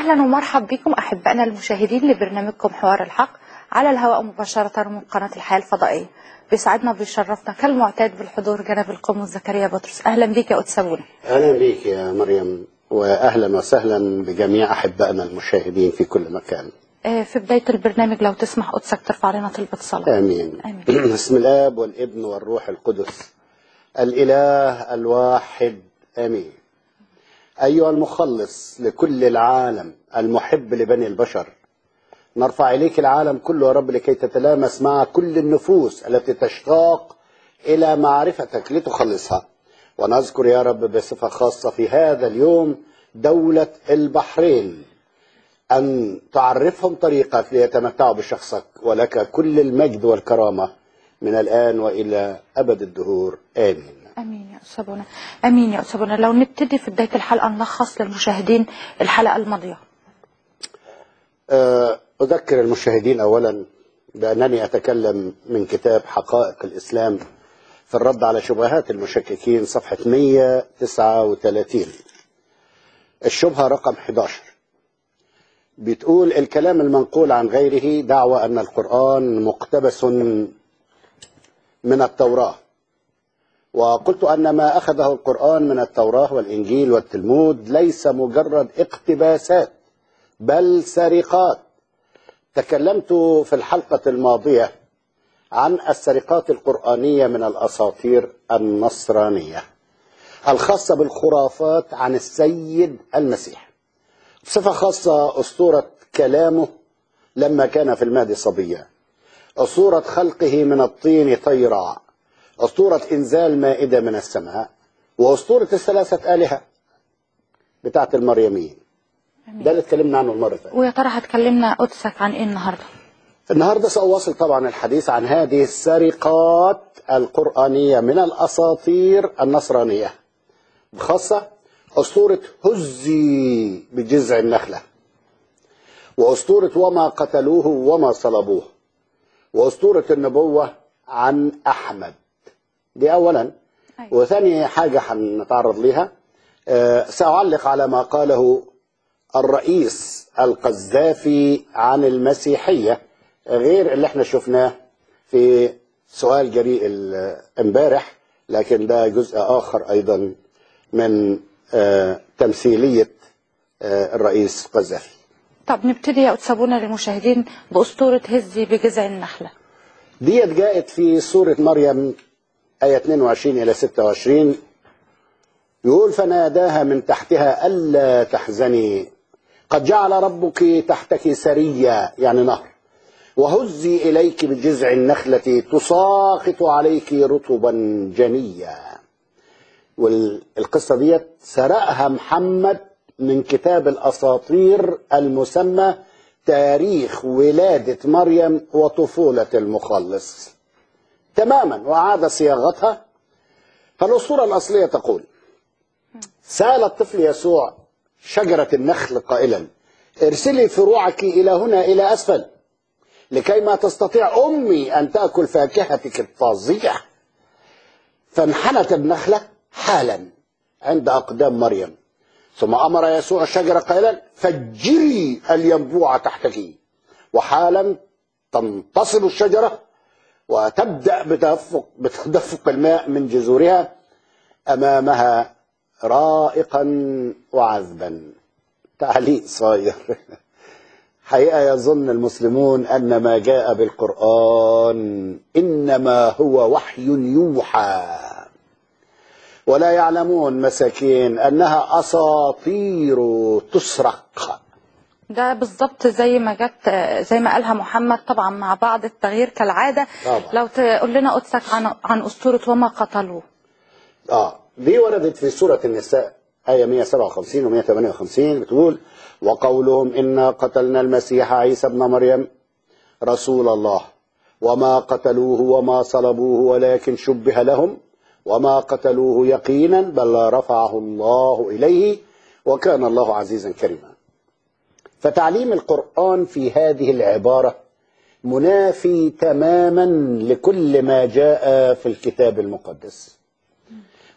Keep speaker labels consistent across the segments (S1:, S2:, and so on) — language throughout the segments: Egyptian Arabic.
S1: أهلا ومرحب بكم أحبائنا المشاهدين لبرنامجكم حوار الحق على الهواء مباشرة من قناة الحياة الفضائية بيسعدنا وبيشرفنا كالمعتاد بالحضور جناب القمص زكريا بطرس أهلا بك يا أتسابونا
S2: أهلا بك يا مريم وأهلا وسهلا بجميع أحبائنا المشاهدين في كل مكان
S1: آه، في بداية البرنامج لو تسمح قدسك ترفع لنا طلبة صلاة
S2: آمين
S1: آمين.
S2: بسم الآب والابن والروح القدس الإله الواحد آمين أيها المخلص لكل العالم المحب لبني البشر نرفع إليك العالم كله يا رب لكي تتلامس مع كل النفوس التي تشتاق إلى معرفتك لتخلصها ونذكر يا رب بصفة خاصة في هذا اليوم دولة البحرين أن تعرفهم طريقك ليتمتعوا بشخصك ولك كل المجد والكرامة من الآن وإلى أبد الدهور آمين
S1: امين يا استاذنا امين يا استاذنا لو نبتدي في بدايه الحلقه نلخص للمشاهدين الحلقه الماضيه
S2: آه، أذكر المشاهدين أولا بأنني أتكلم من كتاب حقائق الإسلام في الرد على شبهات المشككين صفحة 139 الشبهة رقم 11 بتقول الكلام المنقول عن غيره دعوى أن القرآن مقتبس من التوراة وقلت أن ما أخذه القرآن من التوراة والإنجيل والتلمود ليس مجرد اقتباسات بل سرقات تكلمت في الحلقة الماضية عن السرقات القرآنية من الأساطير النصرانية الخاصة بالخرافات عن السيد المسيح بصفة خاصة أسطورة كلامه لما كان في المهد صبيا أسطورة خلقه من الطين طيرا أسطورة إنزال مائدة من السماء وأسطورة الثلاثة آلهة بتاعت المريميين ده اللي اتكلمنا عنه المرة اللي فاتت
S1: ويا ترى هتكلمنا قدسك عن ايه النهارده
S2: النهارده سأواصل طبعا الحديث عن هذه السرقات القرآنية من الأساطير النصرانية بخاصة أسطورة هزي بجذع النخلة وأسطورة وما قتلوه وما صلبوه وأسطورة النبوة عن أحمد دي أولا
S1: أيوة.
S2: وثاني حاجة هنتعرض لها آه، سأعلق على ما قاله الرئيس القذافي عن المسيحية غير اللي احنا شفناه في سؤال جريء ال- امبارح لكن ده جزء آخر أيضا من آه، تمثيلية آه، الرئيس قذافي
S1: طب نبتدي يا أتسابونا للمشاهدين بأسطورة هزي بجذع النخلة
S2: ديت جاءت في سورة مريم آية 22 إلى 26 يقول فناداها من تحتها ألا تحزني قد جعل ربك تحتك سريا يعني نهر وهزي إليك بجذع النخلة تساقط عليك رطبا جنيا والقصة ديت سرقها محمد من كتاب الأساطير المسمى تاريخ ولادة مريم وطفولة المخلص تماما وأعاد صياغتها فالأسطورة الأصلية تقول سأل الطفل يسوع شجرة النخل قائلا ارسلي فروعك إلى هنا إلى أسفل لكي ما تستطيع أمي أن تأكل فاكهتك الطازجة فانحنت النخلة حالا عند أقدام مريم ثم أمر يسوع الشجرة قائلا فجري الينبوع تحتك وحالا تنتصب الشجرة وتبدأ بتدفق, بتدفق الماء من جذورها أمامها رائقا وعذبا تعليق صغير حقيقة يظن المسلمون أن ما جاء بالقرآن إنما هو وحي يوحى ولا يعلمون مساكين أنها أساطير تسرق
S1: ده بالظبط زي ما جت زي ما قالها محمد طبعا مع بعض التغيير كالعادة
S2: طبعا.
S1: لو تقول لنا قدسك عن عن أسطورة وما قتلوه
S2: آه دي وردت في سورة النساء آية 157 و 158 بتقول وقولهم إنا قتلنا المسيح عيسى ابن مريم رسول الله وما قتلوه وما صلبوه ولكن شبه لهم وما قتلوه يقينا بل رفعه الله إليه وكان الله عزيزا كريما فتعليم القرآن في هذه العبارة منافي تماما لكل ما جاء في الكتاب المقدس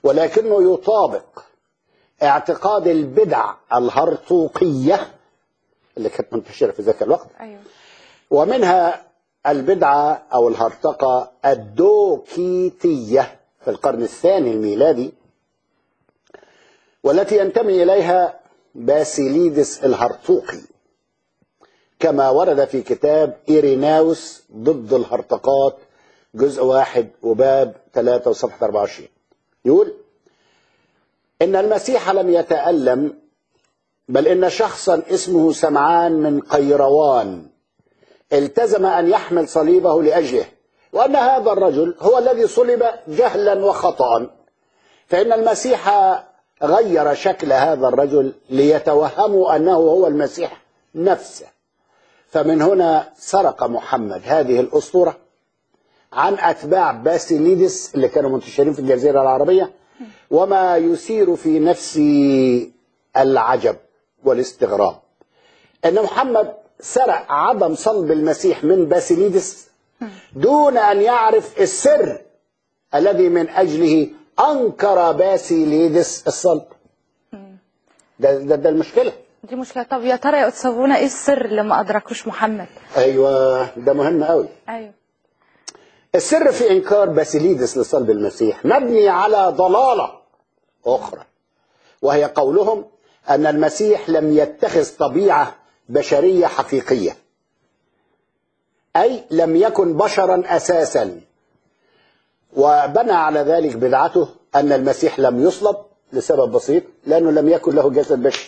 S2: ولكنه يطابق اعتقاد البدع الهرطوقية اللي كانت منتشرة في ذاك الوقت
S1: ايوه
S2: ومنها البدعة أو الهرطقة الدوكيتية في القرن الثاني الميلادي والتي ينتمي إليها باسيليدس الهرطوقي كما ورد في كتاب إيريناوس ضد الهرطقات جزء واحد وباب ثلاثة وصفحة 24 يقول إن المسيح لم يتألم بل إن شخصا اسمه سمعان من قيروان التزم أن يحمل صليبه لأجله وأن هذا الرجل هو الذي صلب جهلا وخطأ فإن المسيح غير شكل هذا الرجل ليتوهموا أنه هو المسيح نفسه فمن هنا سرق محمد هذه الأسطورة عن أتباع باسيليدس اللي كانوا منتشرين في الجزيرة العربية وما يثير في نفسي العجب والاستغراب أن محمد سرق عدم صلب المسيح من باسيليدس دون أن يعرف السر الذي من أجله أنكر باسيليدس الصلب ده, ده, ده المشكلة
S1: دي مشكله طب يا ترى يا أتسابونا ايه السر اللي ما ادركوش محمد
S2: أيوة ده مهم قوي
S1: ايوه
S2: السر في إنكار باسيليدس لصلب المسيح مبني على ضلالة أخرى وهي قولهم أن المسيح لم يتخذ طبيعة بشرية حقيقية أي لم يكن بشرا أساسا وبنى على ذلك بدعته أن المسيح لم يصلب لسبب بسيط لأنه لم يكن له جسد بشري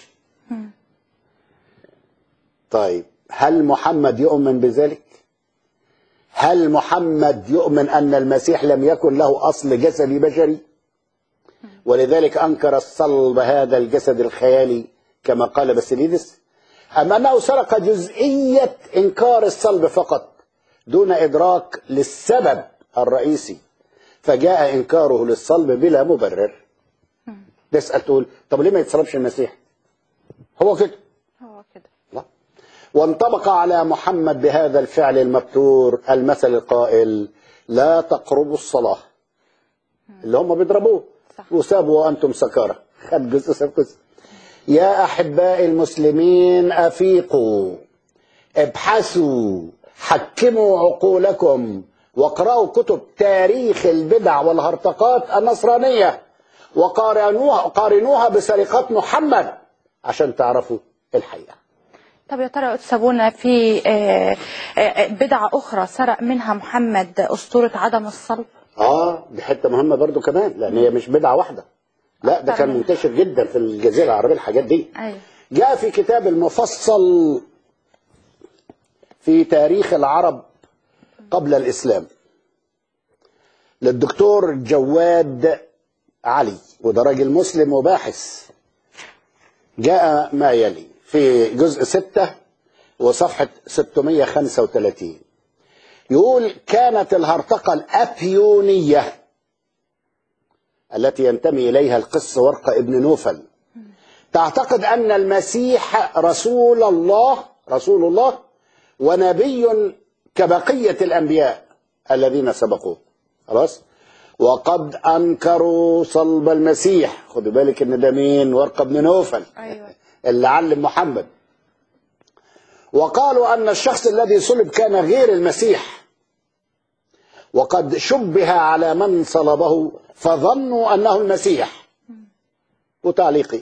S2: طيب هل محمد يؤمن بذلك هل محمد يؤمن أن المسيح لم يكن له أصل جسدي بشري ولذلك أنكر الصلب هذا الجسد الخيالي كما قال باسيليدس أم أنه سرق جزئية إنكار الصلب فقط دون إدراك للسبب الرئيسي فجاء إنكاره للصلب بلا مبرر تسأل تقول طب ليه ما يتصلبش المسيح هو كده
S1: هو كده
S2: لا. وانطبق على محمد بهذا الفعل المبتور المثل القائل لا تقربوا الصلاة اللي هم بيضربوه
S1: صح.
S2: وسابوا وأنتم سكارى خد جزء ساب جزء يا أحباء المسلمين أفيقوا ابحثوا حكموا عقولكم واقرأوا كتب تاريخ البدع والهرطقات النصرانية وقارنوها قارنوها بسرقات محمد عشان تعرفوا الحقيقة
S1: طب يا ترى يا أتسابونا في آه، آه، بدعة أخرى سرق منها محمد أسطورة عدم الصلب
S2: اه دي حته مهمه برضو كمان لان هي مش بدعه واحده لا ده كان
S1: طبعاً.
S2: منتشر جدا في الجزيره العربيه الحاجات دي
S1: أيوة
S2: جاء في كتاب المفصل في تاريخ العرب قبل الاسلام للدكتور جواد علي وده راجل مسلم وباحث جاء ما يلي في جزء ستة وصفحة 635 يقول كانت الهرطقة الأبيونية التي ينتمي إليها القس ورقة ابن نوفل تعتقد أن المسيح رسول الله رسول الله ونبي كبقية الأنبياء الذين سبقوه خلاص وقد أنكروا صلب المسيح خدوا بالك إن ده مين ورقة ابن نوفل
S1: أيوة
S2: اللي علم محمد وقالوا أن الشخص الذي صلب كان غير المسيح وقد شبه على من صلبه فظنوا أنه المسيح وتعليقي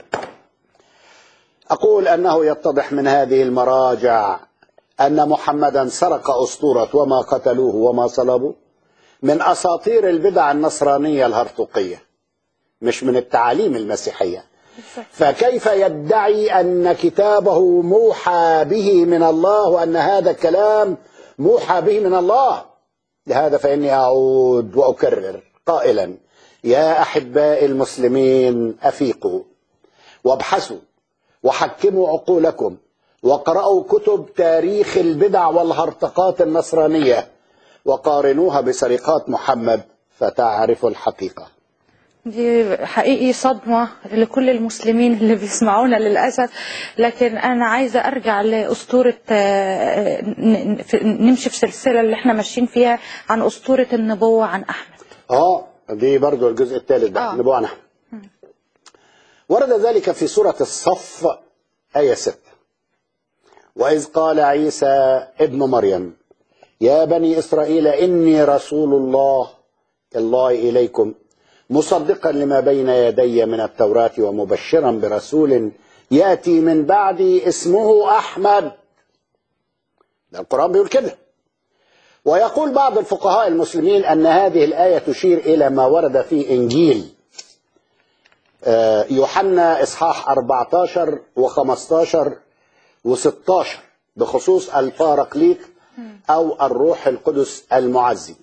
S2: أقول أنه يتضح من هذه المراجع أن محمدا سرق أسطورة وما قتلوه وما صلبوه من أساطير البدع النصرانية الهرطقية مش من التعاليم المسيحية فكيف يدعي أن كتابه موحى به من الله وأن هذا الكلام موحى به من الله لهذا فإني أعود وأكرر قائلا يا أحباء المسلمين أفيقوا وابحثوا وحكموا عقولكم واقرأوا كتب تاريخ البدع والهرطقات النصرانية وقارنوها بسرقات محمد فتعرفوا الحقيقة
S1: دي حقيقي صدمة لكل المسلمين اللي بيسمعونا للأسف لكن أنا عايزة أرجع لأسطورة آه، ن- ن- في- نمشي في سلسلة اللي احنا ماشيين فيها عن أسطورة النبوة عن أحمد
S2: اه دي برضو الجزء الثالث ده
S1: آه.
S2: نبوة نحن ورد ذلك في سورة الصف آية 6 وإذ قال عيسى ابن مريم يا بني إسرائيل إني رسول الله الله إليكم مصدقا لما بين يدي من التوراة ومبشرا برسول يأتي من بعدي اسمه أحمد ده القرآن بيقول كده ويقول بعض الفقهاء المسلمين أن هذه الآية تشير إلى ما ورد في إنجيل آه، يوحنا إصحاح 14 و15 و16 بخصوص الباراكليت أو الروح القدس المعزي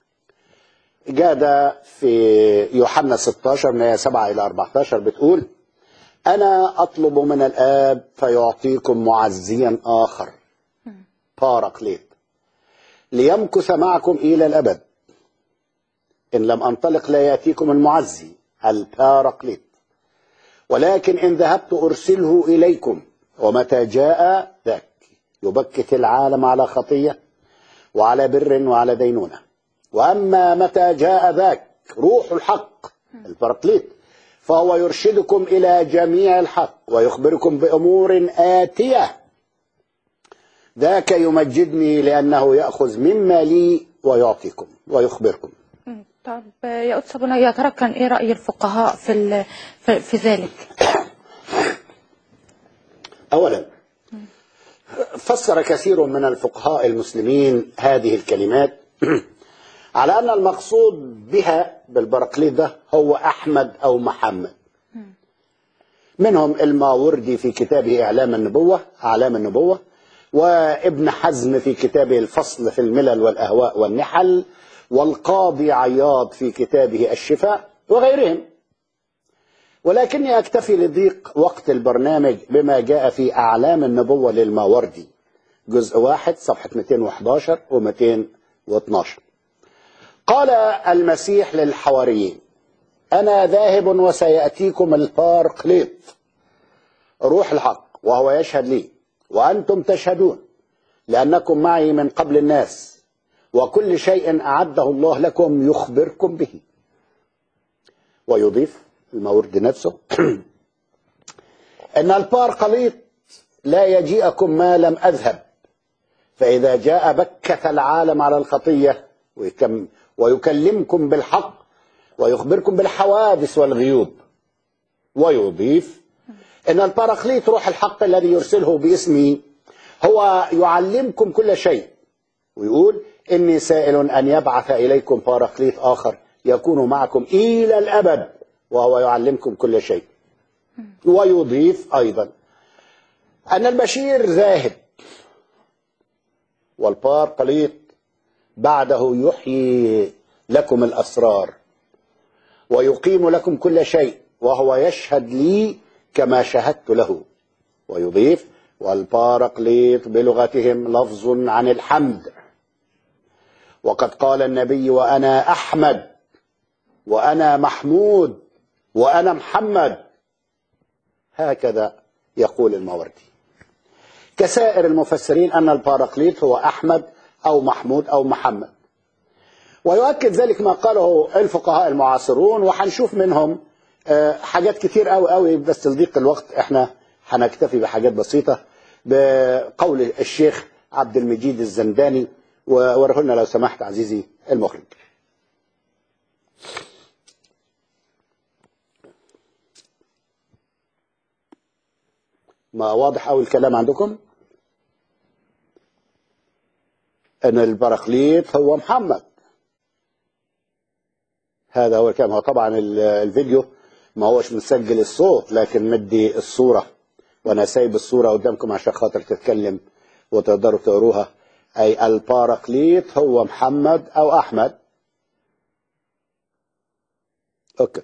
S2: جاد في يوحنا 16 من آية 7 إلى 14 بتقول أنا أطلب من الآب فيعطيكم معزيا آخر باراكليت ليمكث معكم إلى الأبد إن لم أنطلق لا يأتيكم المعزي الباراكليت ولكن إن ذهبت أرسله إليكم ومتى جاء ذاك يبكت العالم على خطية وعلى بر وعلى دينونة وأما متى جاء ذاك روح الحق الباراكليت فهو يرشدكم إلى جميع الحق ويخبركم بأمور آتية ذاك يمجدني لأنه يأخذ مما لي ويعطيكم ويخبركم
S1: مم. طب يا قدس أبونا يا ترى كان إيه رأي الفقهاء في ال- في, في ذلك؟
S2: أولا فسر كثير من الفقهاء المسلمين هذه الكلمات على أن المقصود بها بالبراكليت ده هو أحمد أو محمد منهم الماوردي في كتابه إعلام النبوة أعلام النبوة وابن حزم في كتابه الفصل في الملل والأهواء والنحل والقاضي عياض في كتابه الشفاء وغيرهم ولكني أكتفي لضيق وقت البرنامج بما جاء في أعلام النبوة للماوردي جزء واحد صفحة 211 و 212 قال المسيح للحواريين أنا ذاهب وسيأتيكم البارقليط روح الحق وهو يشهد لي وأنتم تشهدون لأنكم معي من قبل الناس وكل شيء أعده الله لكم يخبركم به ويضيف المورد نفسه أن البارقليط لا يجيئكم ما لم أذهب فإذا جاء بكت العالم على الخطية ويكم ويكلمكم بالحق ويخبركم بالحوادث والغيوب ويضيف ان الباراكليت روح الحق الذي يرسله باسمي هو يعلمكم كل شيء ويقول اني سائل ان يبعث اليكم باراكليت اخر يكون معكم الى الابد وهو يعلمكم كل شيء ويضيف ايضا ان البشير ذاهب والباراكليت بعده يحيي لكم الاسرار ويقيم لكم كل شيء وهو يشهد لي كما شهدت له ويضيف والباراكليط بلغتهم لفظ عن الحمد وقد قال النبي وانا احمد وانا محمود وانا محمد هكذا يقول الماوردي كسائر المفسرين ان الباراكليط هو احمد او محمود او محمد ويؤكد ذلك ما قاله الفقهاء المعاصرون وهنشوف منهم آه، حاجات كتير قوي قوي بس لضيق الوقت احنا هنكتفي بحاجات بسيطة بقول الشيخ عبد المجيد الزنداني ووريه لنا لو سمحت عزيزي المخرج ما واضح قوي الكلام عندكم ان البراكليت هو محمد هذا هو الكلام هو طبعا ال- الفيديو ما هوش مسجل الصوت لكن مدي الصورة وانا سايب الصورة قدامكم عشان خاطر تتكلم وتقدروا تقروها اي الباراكليت هو محمد او احمد اوكي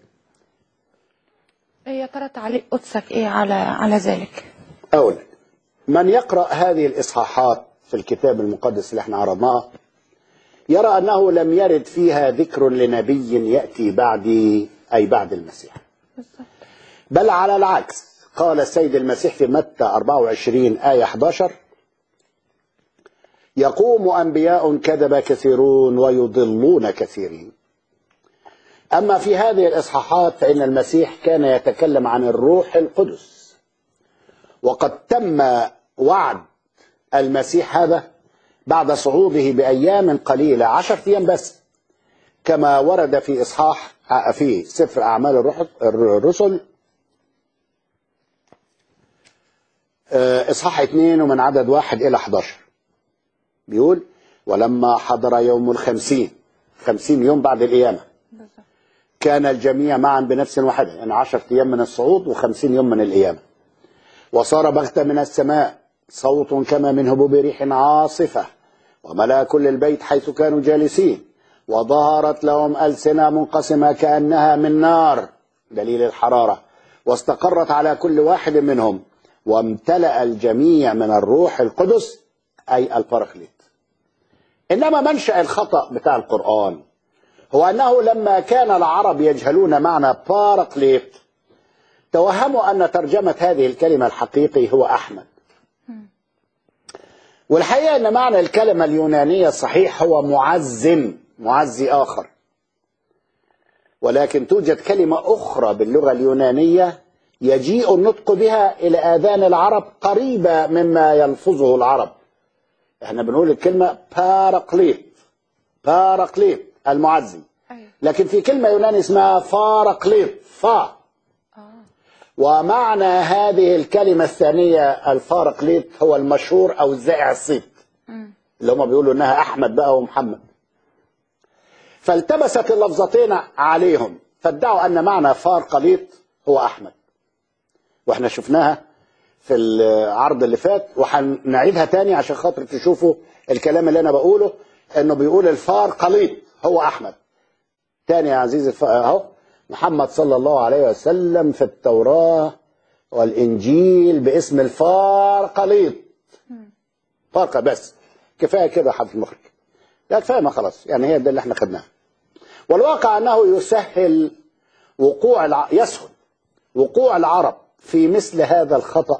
S1: يا ترى تعليق قدسك إيه على على ذلك؟
S2: اولا من يقرأ هذه الاصحاحات في الكتاب المقدس اللي احنا عرضناها يرى انه لم يرد فيها ذكر لنبي ياتي بعدي اي بعد المسيح
S1: بالظبط
S2: بل على العكس قال السيد المسيح في متى 24 آية 11 يقوم أنبياء كذب كثيرون ويضلون كثيرين أما في هذه الإصحاحات فإن المسيح كان يتكلم عن الروح القدس وقد تم وعد المسيح هذا بعد صعوده بأيام قليلة عشر أيام بس كما ورد في إصحاح في سفر أعمال الرح- الرسل آه، إصحاح اثنين ومن عدد واحد إلى 11 بيقول ولما حضر يوم الخمسين خمسين يوم بعد القيامة كان الجميع معا بنفس واحدة يعني عشرة أيام من الصعود وخمسين يوم من القيامة وصار بغتة من السماء صوت كما من هبوب ريح عاصفة وملأ كل البيت حيث كانوا جالسين وظهرت لهم ألسنة منقسمة كأنها من نار دليل الحرارة واستقرت على كل واحد منهم وامتلأ الجميع من الروح القدس أي الباركليت إنما منشأ الخطأ بتاع القرآن هو أنه لما كان العرب يجهلون معنى باركليت توهموا أن ترجمة هذه الكلمة الحقيقي هو أحمد والحقيقة أن معنى الكلمة اليونانية الصحيح هو معزم معزي آخر ولكن توجد كلمة أخرى باللغة اليونانية يجيء النطق بها إلى آذان العرب قريبة مما يلفظه العرب احنا بنقول الكلمة باراقليت باراقليت المعزي
S1: أيوة.
S2: لكن في كلمة يوناني اسمها فارقليط فا ومعنى هذه الكلمة الثانية الفارقليط هو المشهور أو الزائع الصيت اللي هم بيقولوا إنها أحمد بقى ومحمد فالتبست اللفظتين عليهم فادعوا أن معنى فارقليط هو أحمد واحنا شفناها في العرض اللي فات وهنعيدها تاني عشان خاطر تشوفوا الكلام اللي انا بقوله انه بيقول الفار قليط هو احمد تاني يا عزيزي الف... اهو محمد صلى الله عليه وسلم في التوراة والانجيل باسم الفار قليط فارقة بس كفاية كده حرف المخرج لا كفاية ما خلاص يعني هي ده اللي احنا خدناه والواقع انه يسهل وقوع الع... يسهل وقوع العرب في مثل هذا الخطأ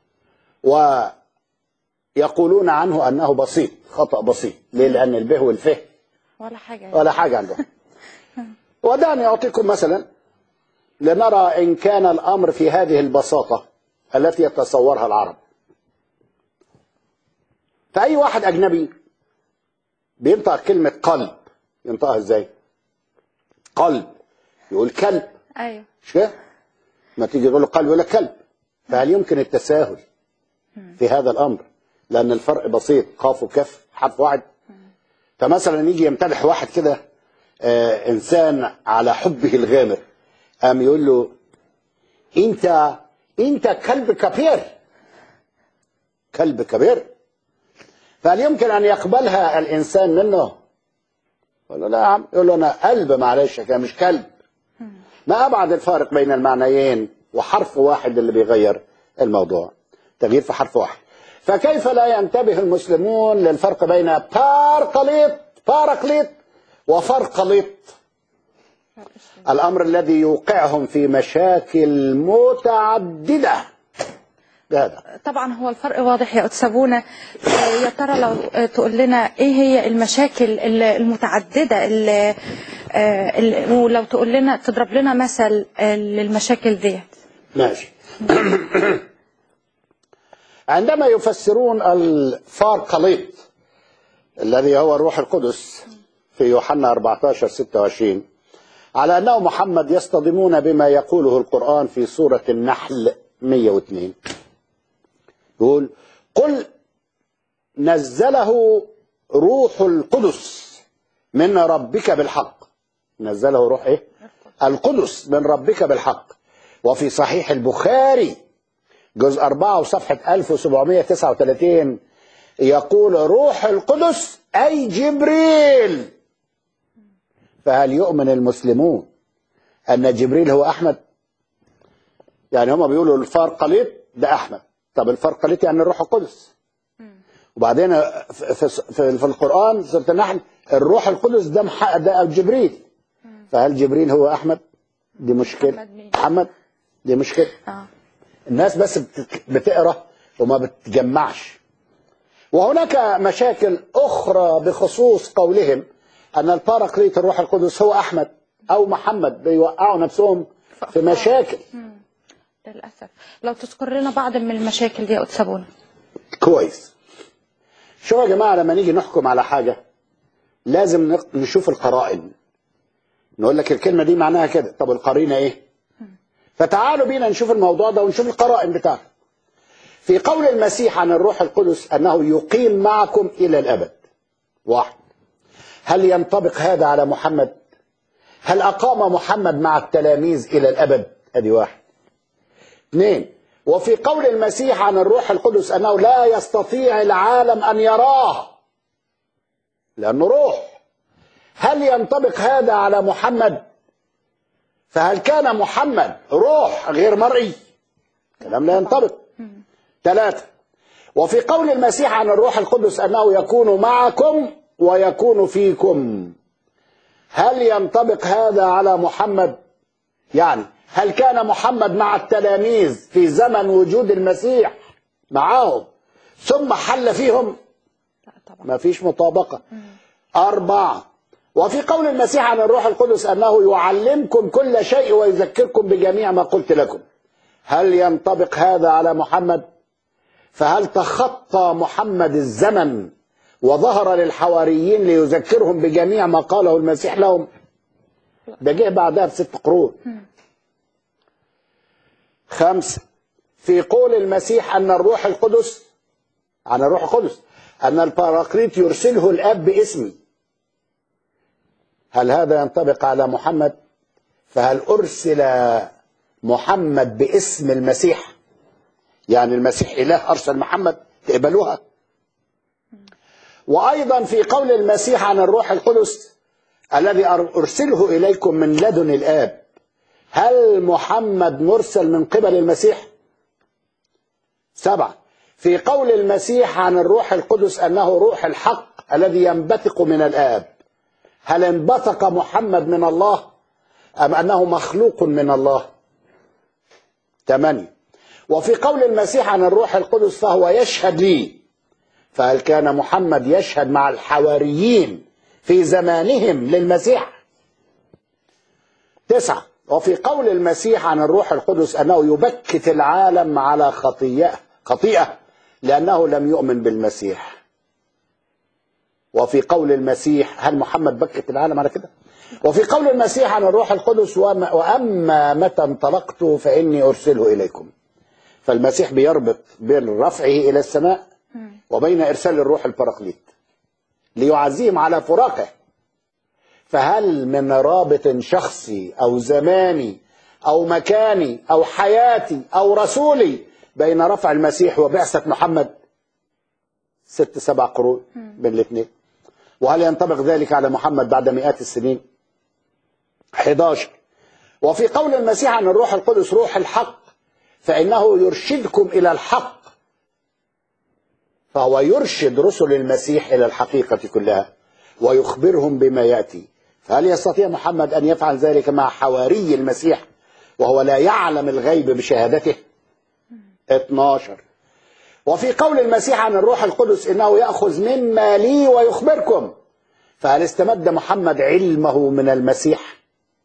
S2: ويقولون عنه أنه بسيط خطأ بسيط ليه لأن البه والفه
S1: ولا حاجة يعني.
S2: ولا حاجة عندهم ودعني أعطيكم مثلا لنرى إن كان الأمر في هذه البساطة التي يتصورها العرب فأي واحد أجنبي بينطق كلمة قلب ينطقها إزاي قلب يقول كلب
S1: أيوة
S2: مش كده؟ ما تيجي تقول له قلب يقول لك كلب فهل يمكن التساهل في هذا الامر لان الفرق بسيط قاف وكف حرف واحد فمثلا يجي يمتدح واحد كده آه انسان على حبه الغامر قام يقول له انت انت كلب كبير كلب كبير فهل يمكن ان يقبلها الانسان منه يقول له لا يا عم يقول له انا قلب معلش كده مش كلب ما أبعد الفارق بين المعنيين وحرف واحد اللي بيغير الموضوع تغيير في حرف واحد فكيف لا ينتبه المسلمون للفرق بين بارقليط بارقليط وفرقليط الأمر الذي يوقعهم في مشاكل متعددة هذا
S1: طبعا هو الفرق واضح يا أتسابونا آه، يا ترى لو آه، تقول لنا ايه هي المشاكل ال- المتعددة اللي آه، اللي- ولو تقول لنا تضرب لنا مثل آه، للمشاكل ديت
S2: ماشي عندما يفسرون الفارقليط الذي هو الروح القدس في يوحنا 14 26 على أنه محمد يصطدمون بما يقوله القرآن في سورة النحل 102 يقول قل نزله روح القدس من ربك بالحق نزله روح ايه القدس من ربك بالحق وفي صحيح البخاري جزء 4 وصفحة 1739 يقول روح القدس أي جبريل فهل يؤمن المسلمون أن جبريل هو أحمد يعني هم بيقولوا الفرقليط ده أحمد طب الفرقليط يعني الروح القدس وبعدين في, في, في, في القرآن سورة النحل الروح القدس ده, مح- ده جبريل فهل جبريل هو أحمد دي مشكلة
S1: محمد مين؟
S2: محمد دي مشكلة
S1: اه
S2: الناس بس بت- بتقرا وما بتجمعش وهناك مشاكل اخرى بخصوص قولهم ان الباراكليت الروح القدس هو احمد او محمد بيوقعوا نفسهم في مشاكل
S1: للأسف لو تذكر لنا بعض من المشاكل دي يا أتسابونا
S2: كويس شوفوا يا جماعة لما نيجي نحكم على حاجة لازم نق- نشوف القرائن نقول لك الكلمة دي معناها كده طب القرينة ايه فتعالوا بينا نشوف الموضوع ده ونشوف القرائن بتاعته في قول المسيح عن الروح القدس أنه يقيم معكم إلى الأبد واحد هل ينطبق هذا على محمد هل أقام محمد مع التلاميذ إلى الأبد أدي واحد اثنين وفي قول المسيح عن الروح القدس أنه لا يستطيع العالم أن يراه لأنه روح هل ينطبق هذا على محمد فهل كان محمد روح غير مرئي كلام لا ينطبق ثلاثة وفي قول المسيح عن الروح القدس أنه يكون معكم ويكون فيكم هل ينطبق هذا على محمد يعني هل كان محمد مع التلاميذ في زمن وجود المسيح معاهم ثم حل فيهم
S1: لا طبعا
S2: ما فيش مطابقة أربعة وفي قول المسيح عن الروح القدس أنه يعلمكم كل شيء ويذكركم بجميع ما قلت لكم هل ينطبق هذا على محمد فهل تخطى محمد الزمن وظهر للحواريين ليذكرهم بجميع ما قاله المسيح لهم ده جه بعدها بست قرون خمسة في قول المسيح أن الروح القدس عن الروح القدس أن الباراكليت يرسله الأب باسمي هل هذا ينطبق على محمد فهل أرسل محمد باسم المسيح يعني المسيح إله أرسل محمد تقبلوها وأيضا في قول المسيح عن الروح القدس الذي أرسله إليكم من لدن الآب هل محمد مرسل من قبل المسيح سبعة في قول المسيح عن الروح القدس أنه روح الحق الذي ينبثق من الآب هل انبثق محمد من الله أم أنه مخلوق من الله ثمانية وفي قول المسيح عن الروح القدس فهو يشهد لي فهل كان محمد يشهد مع الحواريين في زمانهم للمسيح تسعة وفي قول المسيح عن الروح القدس أنه يبكت العالم على خطيئة خطيئة لأنه لم يؤمن بالمسيح وفي قول المسيح هل محمد بكت العالم على كده وفي قول المسيح عن الروح القدس وما- وأما متى انطلقت فإني أرسله إليكم فالمسيح بيربط بين رفعه إلى السماء وبين إرسال الروح البراقليت ليعزيهم على فراقه فهل من رابط شخصي أو زماني أو مكاني أو حياتي أو رسولي بين رفع المسيح وبعثة محمد ست سبع قرون بين الاثنين وهل ينطبق ذلك على محمد بعد مئات السنين 11 وفي قول المسيح عن الروح القدس روح الحق فإنه يرشدكم إلى الحق فهو يرشد رسل المسيح إلى الحقيقة كلها ويخبرهم بما يأتي فهل يستطيع محمد أن يفعل ذلك مع حواري المسيح وهو لا يعلم الغيب بشهادته 12 وفي قول المسيح عن الروح القدس إنه يأخذ مما لي ويخبركم فهل استمد محمد علمه من المسيح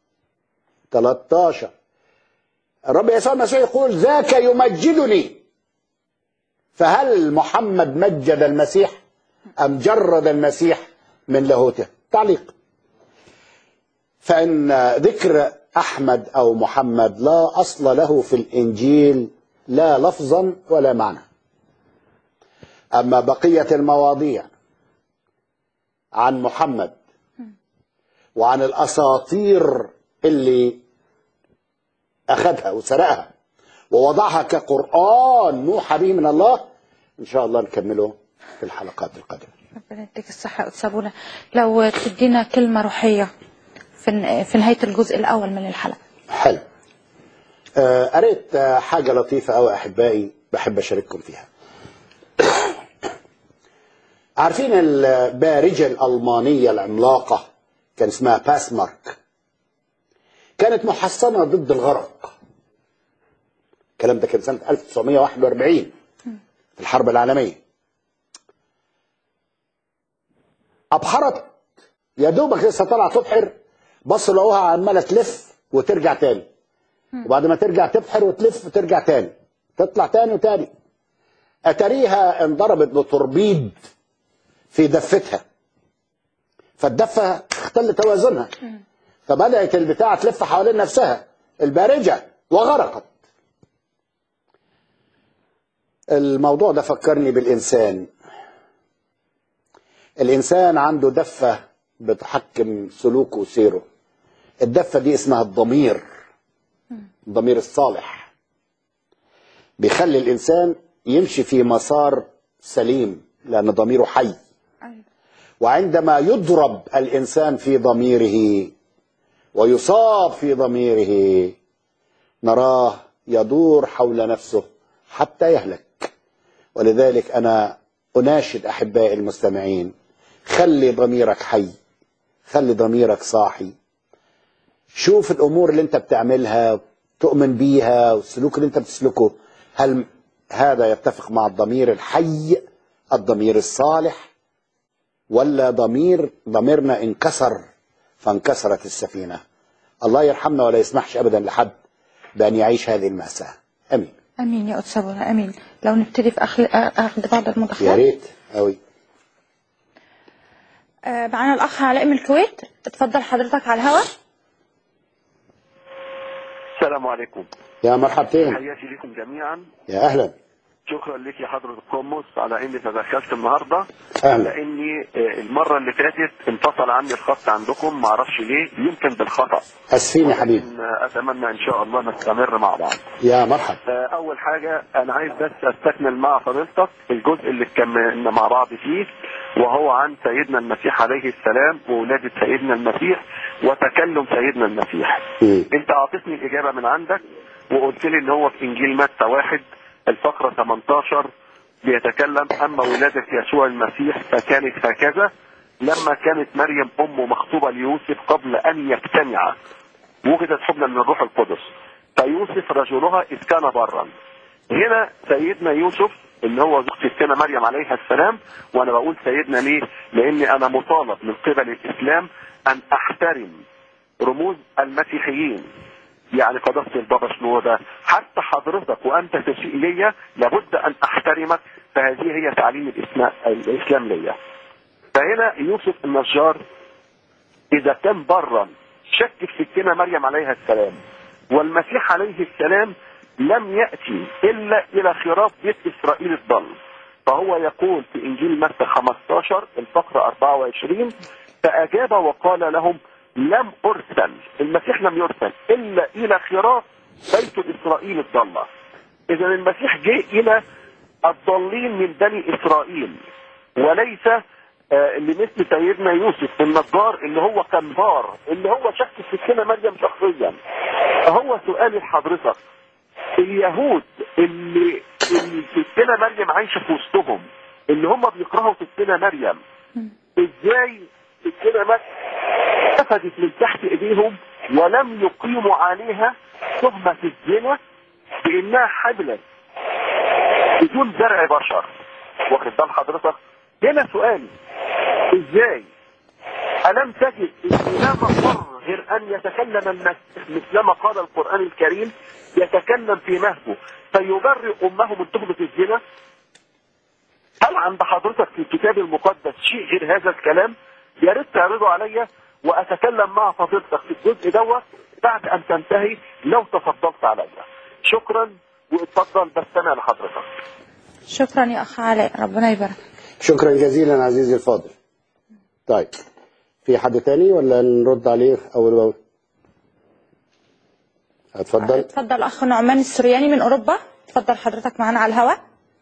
S2: 13 الرب يسوع المسيح يقول ذاك يمجدني فهل محمد مجد المسيح أم جرد المسيح من لاهوته تعليق فإن ذكر أحمد أو محمد لا أصل له في الإنجيل لا لفظا ولا معنى أما بقية المواضيع عن محمد وعن الأساطير اللي أخذها وسرقها ووضعها كقرآن موحى به من الله إن شاء الله نكمله في الحلقات القادمة
S1: ربنا يديك الصحة يا أستاذ بولا لو تدينا كلمة روحية في في نهاية الجزء الأول من الحلقة
S2: حلو آه، قريت آه، حاجة لطيفة أوي أحبائي بحب أشارككم فيها عارفين البارجة الألمانية العملاقة كان اسمها باسمارك كانت محصنة ضد الغرق الكلام ده كان سنة 1941 في الحرب العالمية أبحرت يا دوبك لسه طالعة تبحر بصوا لقوها عمالة تلف وترجع تاني وبعد ما ترجع تبحر وتلف وترجع تاني تطلع تاني وتاني أتريها انضربت بتوربيد في دفتها فالدفة اختل توازنها فبدأت البتاعة تلف حوالين نفسها البارجة وغرقت الموضوع ده فكرني بالإنسان الإنسان عنده دفة بتحكم سلوكه وسيره الدفة دي اسمها الضمير الضمير الصالح بيخلي الإنسان يمشي في مسار سليم لأن ضميره حي وعندما يضرب الإنسان في ضميره ويصاب في ضميره نراه يدور حول نفسه حتى يهلك ولذلك أنا أناشد أحبائي المستمعين خلي ضميرك حي خلي ضميرك صاحي شوف الأمور اللي أنت بتعملها تؤمن بيها والسلوك اللي أنت بتسلكه هل هذا يتفق مع الضمير الحي الضمير الصالح ولا ضمير ضميرنا انكسر فانكسرت السفينة الله يرحمنا ولا يسمحش أبدا لحد بأن يعيش هذه المأساة أمين
S1: امين يا أتسابونا امين لو نبتدي في أخل... اخذ بعض
S2: يا
S1: المداخلات
S2: ريت أوي
S1: آه، معانا الاخ علاء من الكويت اتفضل حضرتك على الهواء
S3: السلام عليكم
S2: يا مرحبتين
S3: حياتي لكم جميعا
S2: يا أهلا
S3: شكرا لك يا حضرة القمص على اني تدخلت النهارده
S2: أهلا
S3: لاني آه، المره اللي فاتت انفصل عني الخط عندكم ما اعرفش ليه يمكن بالخطا
S2: أسفين يا حبيبي
S3: لكن آه، اتمنى ان شاء الله نستمر مع بعض
S2: يا مرحب
S3: آه، اول حاجه انا عايز بس استكمل مع فضيلتك الجزء اللي اتكلمنا مع بعض فيه وهو عن سيدنا المسيح عليه السلام وولاده سيدنا المسيح وتكلم سيدنا المسيح
S2: مم.
S3: انت اعطيتني الاجابه من عندك وقلت لي ان هو في انجيل متى واحد الفقره 18 بيتكلم اما ولاده يسوع المسيح فكانت هكذا لما كانت مريم امه مخطوبه ليوسف قبل ان يجتمعا وجدت حبلا من الروح القدس فيوسف رجلها اذ كان برا هنا سيدنا يوسف اللي هو زوج ستنا مريم عليها السلام وانا بقول سيدنا ليه؟ لاني انا مطالب من قبل الاسلام ان احترم رموز المسيحيين يعني قداسة البابا شنودة حتى حضرتك وانت تسيء ليا لابد ان احترمك فهذه هي تعليم الاسلام, الإسلام ليا فهنا يوسف النجار اذا كان برا شك في ستنا مريم عليها السلام والمسيح عليه السلام لم يأتي الا الى خراف بيت اسرائيل الضل فهو يقول في انجيل متى 15 الفقره 24 فاجاب وقال لهم لم ارسل المسيح لم يرسل الا الى خراف بيت اسرائيل الضاله اذا المسيح جاء الى الضالين من بني اسرائيل وليس آه، لمثل سيدنا يوسف النجار اللي هو كان بار اللي هو شك في ستنا مريم شخصيا فهو سؤالي لحضرتك اليهود اللي اللي ستنا مريم عايشه في وسطهم اللي هم بيكرهوا ستنا مريم ازاي ستنا مريم اتخذت من تحت ايديهم ولم يقيموا عليها تهمة الزنا بانها حملت بدون زرع بشر واخد بال حضرتك هنا سؤالي ازاي الم تجد ان لا مفر غير ان يتكلم المسيح مثلما قال القران الكريم يتكلم في مهده فيبرئ امه من تهمه الزنا هل عند حضرتك في الكتاب المقدس شيء غير هذا الكلام يا ريت تعرضوا عليا واتكلم مع فضيلتك في الجزء دوت بعد ان تنتهي لو تفضلت عليا شكرا واتفضل بستمع لحضرتك
S1: شكرا يا اخ علاء ربنا يبارك
S2: شكرا جزيلا عزيزي الفاضل طيب في حد تاني ولا نرد عليه اول باول اتفضل
S1: اتفضل اخ نعمان السرياني من اوروبا اتفضل حضرتك معانا على الهواء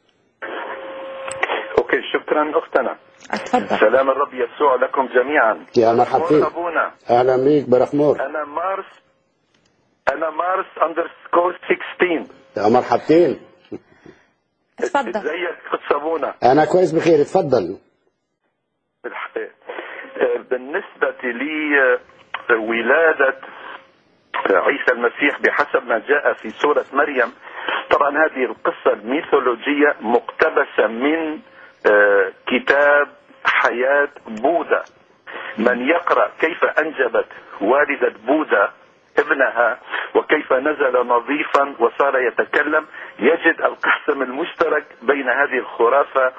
S4: اوكي شكرا اختنا
S1: اتفضل
S4: سلام الرب يسوع لكم جميعا
S2: يا مرحبتين
S4: ابونا
S2: اهلا بيك برحمور
S4: انا مارس انا مارس اندرسكور 16
S2: يا مرحبتين
S1: اتفضل
S4: ازيك قدس ابونا
S2: انا كويس بخير اتفضل
S4: بالح- آه، بالنسبة لي آه، ولادة عيسى المسيح بحسب ما جاء في سورة مريم طبعا هذه القصة الميثولوجية مقتبسة من آه، كتاب حياة بوذا من يقرأ كيف أنجبت والدة بوذا ابنها وكيف نزل نظيفا وصار يتكلم يجد القسم المشترك بين هذه الخرافة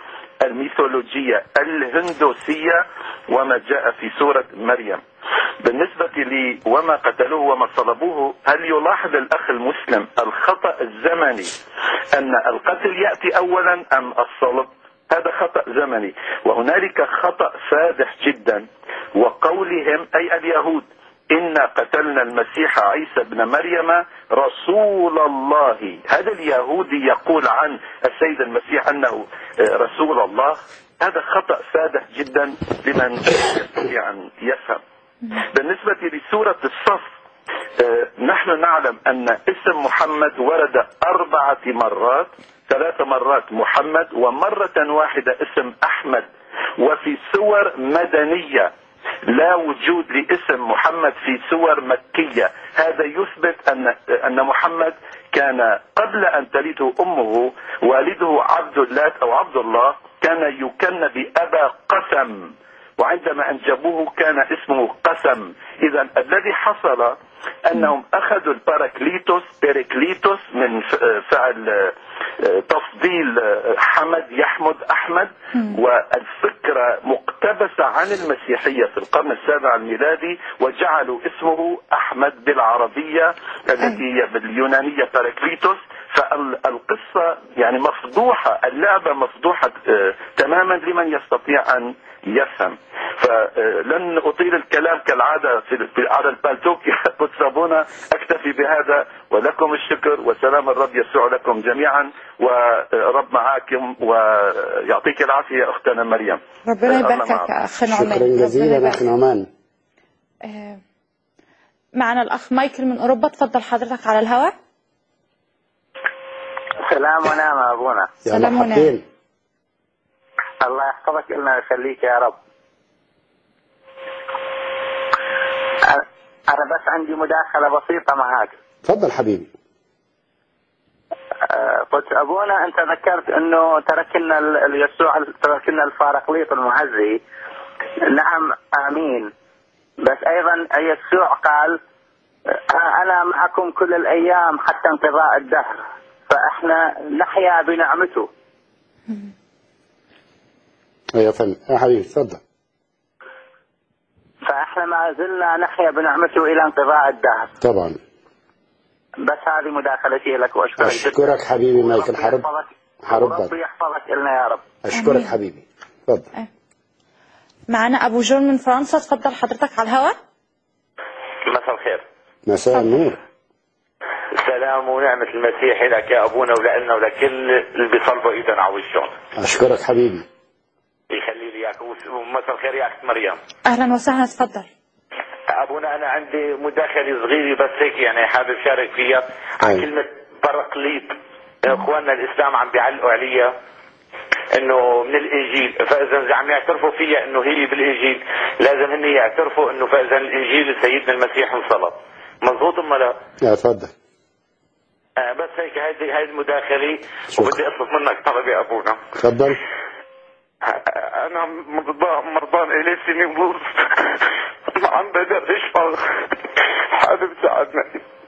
S4: الميثولوجية الهندوسية وما جاء في سورة مريم بالنسبة لي وما قتلوه وما صلبوه هل يلاحظ الأخ المسلم الخطأ الزمني أن القتل يأتي أولا أم الصلب هذا خطأ زمني وهنالك خطأ فادح جدا وقولهم أي اليهود إنا قتلنا المسيح عيسى ابن مريم رسول الله هذا اليهودي يقول عن السيد المسيح أنه رسول الله هذا خطأ فادح جدا لمن يستطيع أن يفهم بالنسبة لسورة الصف نحن نعلم أن اسم محمد ورد أربعة مرات ثلاث مرات محمد ومرة واحدة اسم أحمد وفي سور مدنية لا وجود لاسم محمد في سور مكية هذا يثبت أن أن محمد كان قبل أن تلده أمه والده عبد الله أو عبد الله كان يكن بأبا قسم وعندما أنجبوه كان اسمه قسم إذا الذي حصل أنهم أخذوا الباراكليتوس بيريكليتوس من فعل تفضيل حمد يحمد أحمد والفكرة مقتبسة عن المسيحية في القرن السابع الميلادي وجعلوا اسمه أحمد بالعربية التي هي باليونانية باراكليتوس فالقصة يعني مفضوحة اللعبة مفضوحة تماما لمن يستطيع أن يفهم فلن أطيل الكلام كالعادة في على البالتوك يا قدسابونا أكتفي بهذا ولكم الشكر وسلام الرب يسوع لكم جميعا ورب معاكم ويعطيك العافية أختنا مريم
S1: ربنا يباركك يا أخ نعمان
S2: شكرا جزيلا أخ نعمان
S1: آه، معنا الأخ مايكل من أوروبا تفضل حضرتك على الهواء
S5: سلام ونعم يا ابونا
S2: يا
S1: سلام
S2: مرحبتين
S5: الله يحفظك لنا ويخليك يا رب أنا- انا بس عندي مداخله بسيطه معاك
S2: تفضل حبيبي
S5: آه، قلت ابونا انت ذكرت انه تركنا ال- ال- يسوع تركنا الفارقليط المعزي نعم امين بس ايضا يسوع قال آه، انا معكم كل الايام حتى انقضاء الدهر فاحنا نحيا بنعمته
S2: يا فندم يا حبيبي تفضل
S5: فاحنا ما زلنا نحيا بنعمته الى انقضاء الدهر
S2: طبعا
S5: بس هذه مداخلتي لك واشكرك جداً.
S2: أشكرك حبيبي مايكل
S5: وربي
S2: حرب
S5: يحفظك-
S2: حرب
S5: وربي يحفظك لنا يا رب
S2: أشكرك
S1: آمين.
S2: حبيبي تفضل
S1: معنا أبو جون من فرنسا تفضل حضرتك على الهواء
S6: مساء الخير
S2: مساء النور
S6: سلام ونعمة المسيح لك يا أبونا ولنا ولكل اللي بيصلبوا إيدنا على وشهم
S2: أشكرك حبيبي
S6: يخلي لي إياك ومساء الخير يا أخت مريم
S1: أهلا وسهلا تفضل
S6: أبونا أنا عندي مداخلة صغيرة بس هيك يعني حابب شارك فيها عن
S2: أي.
S6: كلمة برقليط إخواننا الإسلام عم بيعلقوا عليها انه من الانجيل فاذا عم يعترفوا فيها انه هي بالانجيل لازم هن يعترفوا انه فاذا الانجيل سيدنا المسيح انصلب مضبوط ام لا؟
S2: يا تفضل
S6: آه بس هيك هذه هاي المداخلة
S2: شكرا.
S6: وبدي اطلب منك طلب يا ابونا
S2: تفضل
S6: آه، انا مرضان مرضان الي سنين ونص ما عم بقدر اشفى حابب تساعدنا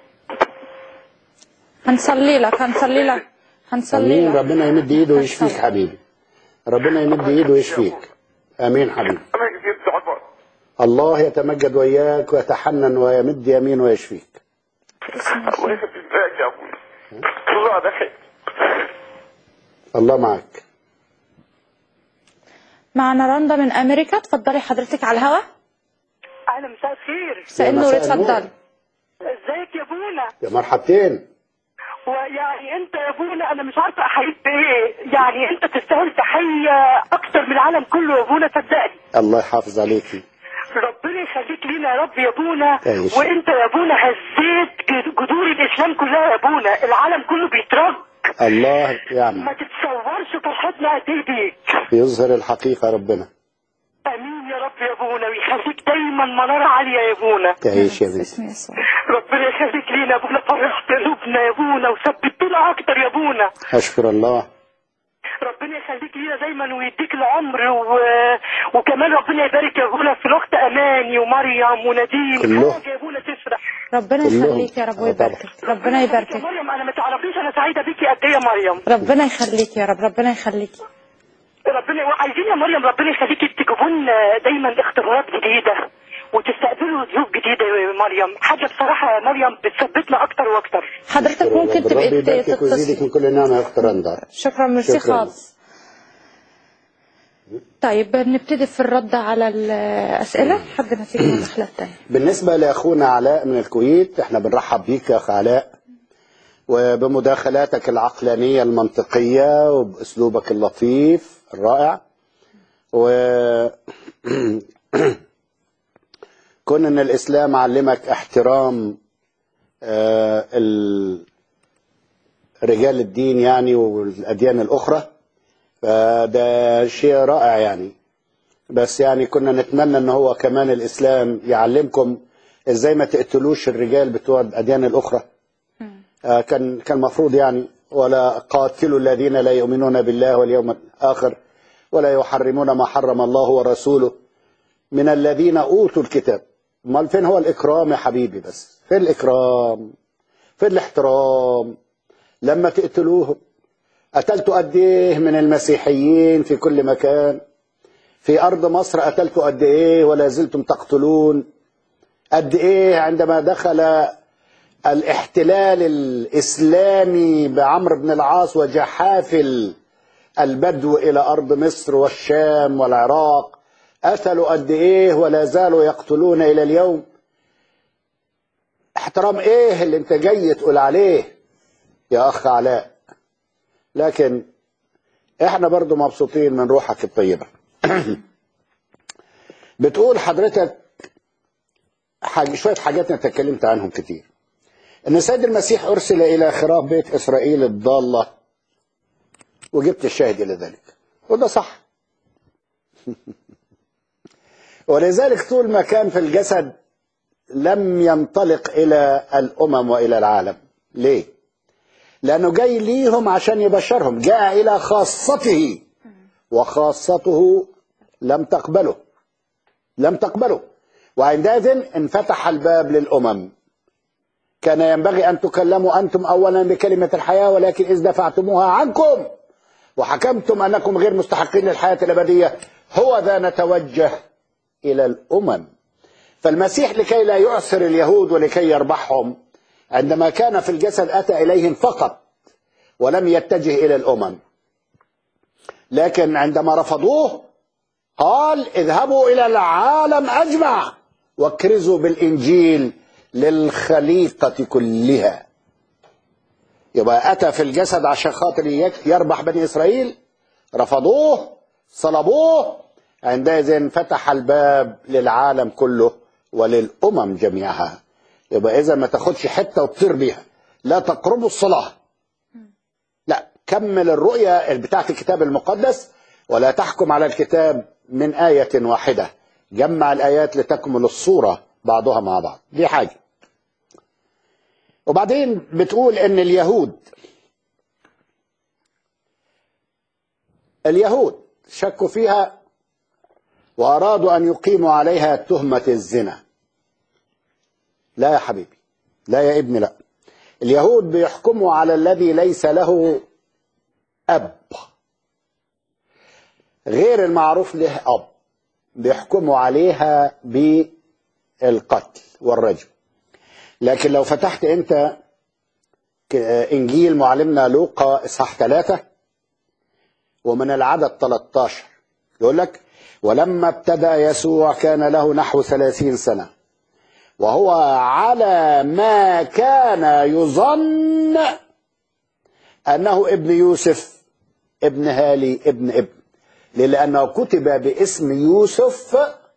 S1: هنصلي لك هنصلي لك هنصلي
S2: امين
S1: لك
S2: ربنا يمد ايده ويشفيك حبيبي ربنا يمد ايده ويشفيك امين حبيبي
S6: انا كثير تعبان
S2: الله يتمجد وياك ويتحنن ويمد يمين ويشفيك
S6: الله يخليك يا ابونا الله دخل
S2: الله معك
S1: معنا رندا من أمريكا تفضلي حضرتك على الهواء
S7: اهلا مساء الخير
S1: مساء
S2: يا
S1: النور
S2: مساء النور.
S1: اتفضل
S7: ازيك يا بونا
S2: يا مرحبتين
S7: ويعني انت يا بونا انا مش عارفه احييك بايه يعني انت تستاهل تحيه اكتر من العالم كله يا بونا صدقني
S2: الله يحافظ عليكي
S7: ربنا يخليك لينا يا رب يا بونا
S2: تعيش.
S7: وانت يا بونا هزيت جذور الاسلام كلها يا بونا العالم كله بيترج
S2: الله يعمل
S7: ما تتصورش فرحتنا قد ايه بيك
S2: يظهر الحقيقة ربنا
S7: امين يا رب يا بونا ويخليك دايما مناره عاليه يا بونا
S2: تعيش يا بنتي
S1: اسم يسوع
S7: ربنا يخليك لينا يا بونا فرحت قلوبنا يا بونا وثبتنا اكتر يا بونا
S2: أشكر الله
S7: ربنا يخليك لينا دايما ويديك العمر و... وكمان ربنا يبارك يا ابونا في الاخت اماني ومريم ونديم
S2: كله.
S7: حاجه يا ابونا تفرح
S1: ربنا
S2: كلهم.
S1: يخليك يا رب
S2: آه،
S1: ويباركك ربنا
S7: يا
S1: يباركك
S7: مريم انا ما تعرفيش انا سعيده بيكي قد ايه يا مريم
S1: ربنا يخليك يا رب ربنا يخليك
S7: ربنا ربنا وعايزين يا مريم ربنا يخليكي تجيبوا لنا دايما اختبارات جديده وتستقبلوا ضيوف جديده يا مريم حاجه بصراحه يا مريم بتثبتنا اكتر واكتر
S1: حضرتك ممكن
S2: رب
S1: تبقي
S2: يباركك ويزيدك
S1: تتصل
S2: من كل نعمه يا اخت رندا
S1: شكرا ميرسي
S2: شكراً.
S1: خالص طيب نبتدي في الرد على الأسئلة حد نتيجة المداخلة الثانية
S2: بالنسبة لأخونا علاء من الكويت احنا بنرحب بيك يا أخ علاء وبمداخلاتك العقلانية المنطقية وبأسلوبك اللطيف الرائع و كون ان الاسلام علمك احترام آه، ال- رجال الدين يعني والاديان الاخرى فده شيء رائع يعني بس يعني كنا نتمنى ان هو كمان الاسلام يعلمكم ازاي ما تقتلوش الرجال بتوع الاديان الاخرى آه، كان كان المفروض يعني ولا قاتلوا الذين لا يؤمنون بالله واليوم الاخر ولا يحرمون ما حرم الله ورسوله من الذين اوتوا الكتاب امال فين هو الاكرام يا حبيبي بس فين الاكرام فين الاحترام لما تقتلوهم قتلتوا قد ايه من المسيحيين في كل مكان في ارض مصر قتلتوا قد ايه ولا زلتم تقتلون قد ايه عندما دخل الاحتلال الاسلامي بعمرو بن العاص وجحافل البدو الى ارض مصر والشام والعراق قتلوا قد ايه ولا زالوا يقتلون الى اليوم احترام ايه اللي انت جاي تقول عليه يا اخ علاء لكن احنا برضو مبسوطين من روحك الطيبه بتقول حضرتك حاجة شويه حاجات انا اتكلمت عنهم كتير ان السيد المسيح ارسل الى خراب بيت اسرائيل الضاله وجبت الشاهد الى ذلك وده صح ولذلك طول ما كان في الجسد لم ينطلق الى الامم والى العالم ليه لانه جاي ليهم عشان يبشرهم جاء الى خاصته وخاصته لم تقبله لم تقبله وعندئذ انفتح الباب للامم كان ينبغي ان تكلموا انتم اولا بكلمه الحياه ولكن اذ دفعتموها عنكم وحكمتم انكم غير مستحقين للحياه الابديه هو ذا نتوجه الى الامم فالمسيح لكي لا يعسر اليهود ولكي يربحهم عندما كان في الجسد اتى اليهم فقط ولم يتجه الى الامم لكن عندما رفضوه قال اذهبوا الى العالم اجمع واكرزوا بالانجيل للخليقه كلها يبقى اتى في الجسد عشان خاطر يك- يربح بني اسرائيل رفضوه صلبوه عندئذ فتح الباب للعالم كله وللامم جميعها يبقى اذا ما تاخدش حته وتطير بيها لا تقربوا الصلاه لا كمل الرؤية بتاعت الكتاب المقدس ولا تحكم على الكتاب من آية واحدة جمع الآيات لتكمل الصورة بعضها مع بعض دي حاجة وبعدين بتقول ان اليهود اليهود شكوا فيها وأرادوا أن يقيموا عليها تهمة الزنا لا يا حبيبي لا يا ابني لا اليهود بيحكموا على الذي ليس له أب غير المعروف له أب بيحكموا عليها بالقتل والرجم لكن لو فتحت أنت ك- إنجيل معلمنا لوقا إصحاح ثلاثة ومن العدد 13 يقول لك ولما ابتدأ يسوع كان له نحو ثلاثين سنة وهو على ما كان يظن أنه ابن يوسف ابن هالي ابن ابن ليه؟ لأنه كتب باسم يوسف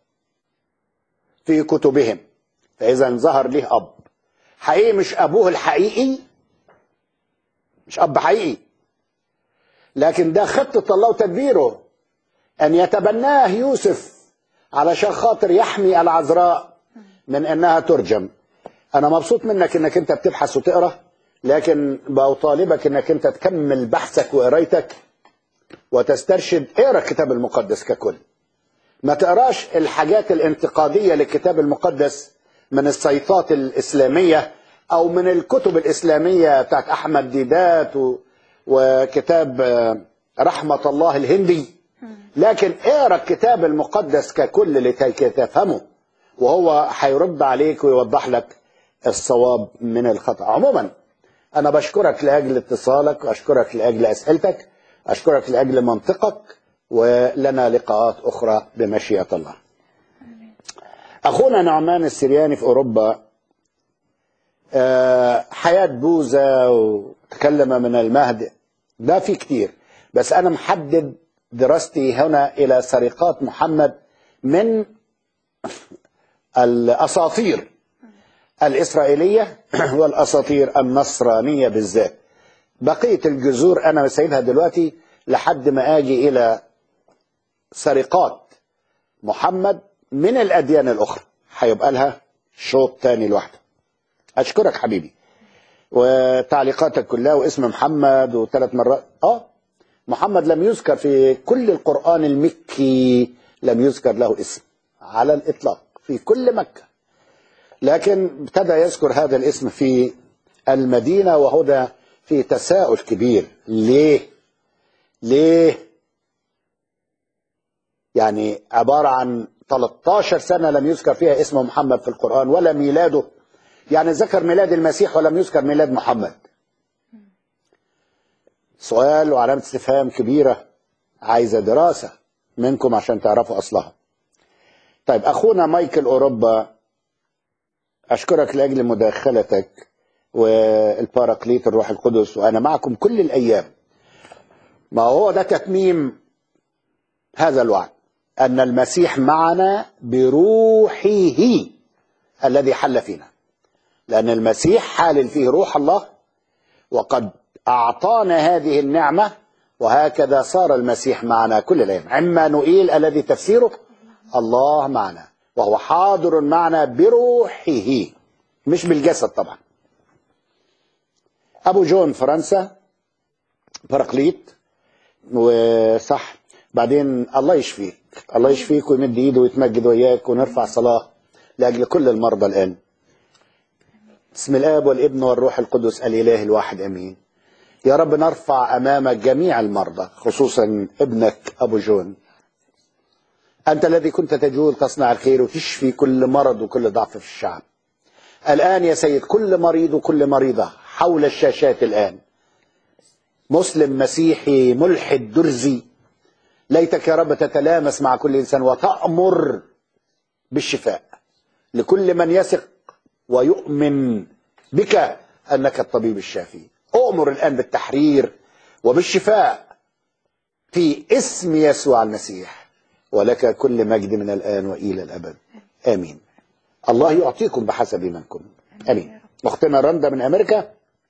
S2: في كتبهم فإذا ظهر له أب حقيقي مش أبوه الحقيقي مش أب حقيقي لكن ده خطة الله وتدبيره أن يتبناه يوسف علشان خاطر يحمي العذراء من أنها ترجم أنا مبسوط منك أنك أنت بتبحث وتقرأ لكن بطالبك أنك أنت تكمل بحثك وقرايتك وتسترشد اقرأ الكتاب المقدس ككل ما تقراش الحاجات الانتقادية للكتاب المقدس من السيطات الإسلامية أو من الكتب الإسلامية بتاعت أحمد ديدات و... وكتاب آه، رحمة الله الهندي لكن اقرا الكتاب المقدس ككل لكي تفهمه وهو هيرد عليك ويوضح لك الصواب من الخطا عموما انا بشكرك لاجل اتصالك واشكرك لاجل اسئلتك اشكرك لاجل منطقك ولنا لقاءات اخرى بمشيئه الله اخونا نعمان السرياني في اوروبا آه، حياه بوذا وتكلم من المهد ده في كتير بس انا محدد دراستي هنا الى سرقات محمد من الاساطير الاسرائيليه والاساطير النصرانيه بالذات بقيه الجذور انا سايبها دلوقتي لحد ما اجي الى سرقات محمد من الاديان الاخرى هيبقى لها شوط تاني لوحده اشكرك حبيبي وتعليقاتك كلها واسم محمد وثلاث مرات اه محمد لم يذكر في كل القرآن المكي لم يذكر له اسم على الإطلاق في كل مكة لكن ابتدى يذكر هذا الاسم في المدينة وهنا في تساؤل كبير ليه ليه يعني عبارة عن 13 سنة لم يذكر فيها اسم محمد في القرآن ولا ميلاده يعني ذكر ميلاد المسيح ولم يذكر ميلاد محمد سؤال وعلامة استفهام كبيرة عايزة دراسة منكم عشان تعرفوا أصلها طيب أخونا مايكل أوروبا أشكرك لأجل مداخلتك والباراكليت الروح القدس وأنا معكم كل الأيام ما هو ده تتميم هذا الوعد أن المسيح معنا بروحه الذي حل فينا لأن المسيح حالل فيه روح الله وقد أعطانا هذه النعمة وهكذا صار المسيح معنا كل الأيام عمانوئيل الذي تفسيره الله معنا وهو حاضر معنا بروحه مش بالجسد طبعا أبو جون فرنسا باراكليت وصح بعدين الله يشفيك الله يشفيك ويمد ايده ويتمجد وياك ونرفع صلاة لأجل كل المرضى الآن بسم الآب والابن والروح القدس الإله الواحد أمين يا رب نرفع أمامك جميع المرضى خصوصا ابنك أبو جون أنت الذي كنت تجول تصنع الخير وتشفي كل مرض وكل ضعف في الشعب الآن يا سيد كل مريض وكل مريضة حول الشاشات الآن مسلم مسيحي ملحد درزي ليتك يا رب تتلامس مع كل إنسان وتأمر بالشفاء لكل من يثق ويؤمن بك أنك الطبيب الشافي أؤمر الآن بالتحرير وبالشفاء في اسم يسوع المسيح ولك كل مجد من الآن وإلى الأبد آمين الله يعطيكم بحسب إيمانكم آمين أختنا رندا من أمريكا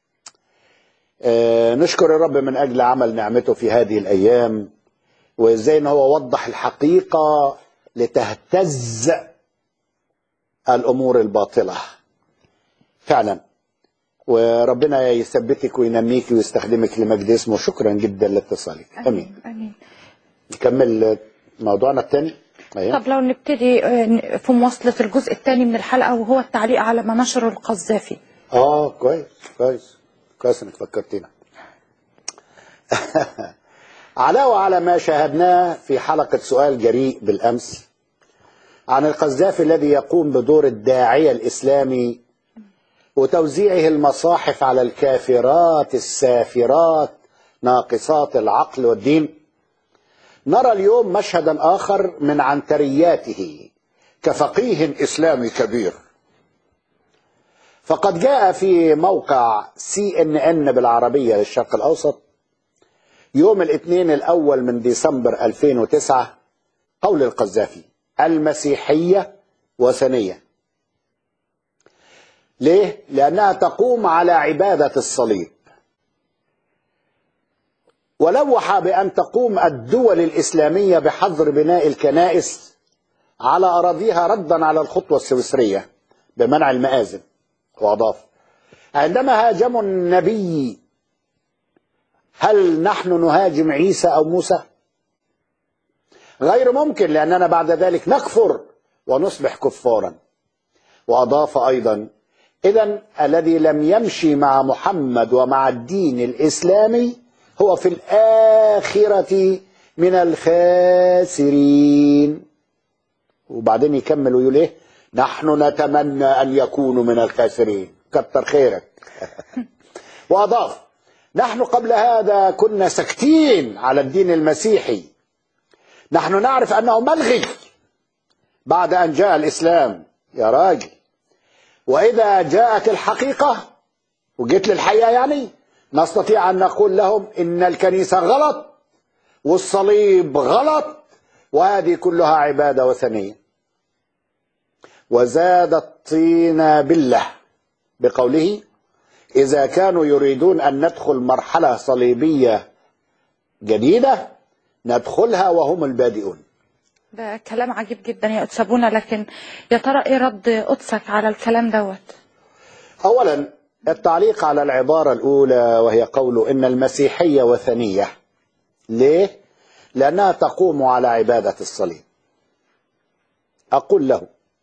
S2: آه نشكر الرب من أجل عمل نعمته في هذه الأيام وإزاي إن هو وضح الحقيقة لتهتز الأمور الباطلة فعلا وربنا يثبتك وينميك ويستخدمك لمجد اسمه شكرا جدا لاتصالك امين
S1: امين
S2: نكمل موضوعنا الثاني أيوة.
S1: طب لو نبتدي آه، في مواصلة الجزء الثاني من الحلقة وهو التعليق على ما نشره القذافي
S2: اه كويس كويس كويس انك فكرتينا علاوة على ما شاهدناه في حلقة سؤال جريء بالأمس عن القذافي الذي يقوم بدور الداعية الإسلامي وتوزيعه المصاحف على الكافرات السافرات ناقصات العقل والدين نرى اليوم مشهدا آخر من عنترياته كفقيه إسلامي كبير فقد جاء في موقع سي ان ان بالعربية للشرق الأوسط يوم الاثنين الأول من ديسمبر 2009 قول القذافي المسيحية وثنية ليه؟ لأنها تقوم على عبادة الصليب ولوح بأن تقوم الدول الإسلامية بحظر بناء الكنائس على أراضيها ردا على الخطوة السويسرية بمنع المآذن وأضاف عندما هاجموا النبي هل نحن نهاجم عيسى أو موسى غير ممكن لأننا بعد ذلك نكفر ونصبح كفارا وأضاف أيضا إذا الذي لم يمشي مع محمد ومع الدين الإسلامي هو في الآخرة من الخاسرين وبعدين يكمل ويقول ايه نحن نتمنى ان يكونوا من الخاسرين كتر خيرك واضاف نحن قبل هذا كنا ساكتين على الدين المسيحي نحن نعرف انه ملغي بعد ان جاء الاسلام يا راجل واذا جاءت الحقيقه وجيت للحقيقه يعني نستطيع ان نقول لهم ان الكنيسه غلط والصليب غلط وهذه كلها عباده وثنيه وزاد الطين بالله بقوله اذا كانوا يريدون ان ندخل مرحله صليبيه جديده ندخلها وهم البادئون
S1: ده كلام عجيب جدا يا أتسابونا لكن يا ترى ايه رد قدسك على الكلام دوت
S2: اولا التعليق على العباره الاولى وهي قوله ان المسيحيه وثنيه ليه لانها تقوم على عباده الصليب اقول له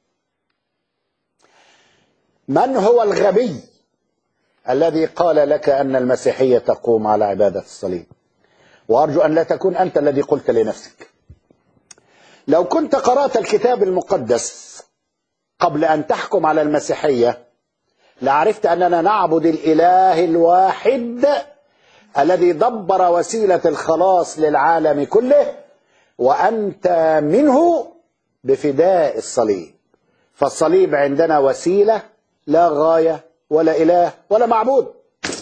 S2: من هو الغبي الذي قال لك ان المسيحيه تقوم على عباده الصليب وارجو ان لا تكون انت الذي قلت لنفسك لو كنت قرات الكتاب المقدس قبل ان تحكم على المسيحيه لعرفت اننا نعبد الاله الواحد الذي دبر وسيله الخلاص للعالم كله وانت منه بفداء الصليب فالصليب عندنا وسيله لا غايه ولا اله ولا معبود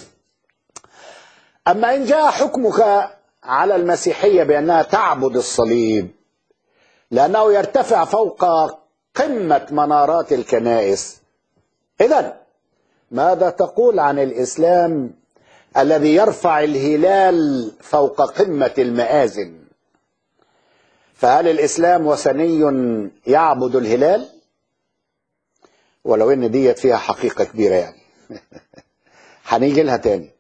S2: اما ان جاء حكمك على المسيحيه بانها تعبد الصليب لانه يرتفع فوق قمه منارات الكنائس اذا ماذا تقول عن الاسلام الذي يرفع الهلال فوق قمه المآذن فهل الاسلام وثني يعبد الهلال ولو ان ديت فيها حقيقه كبيره يعني هنيجي لها تاني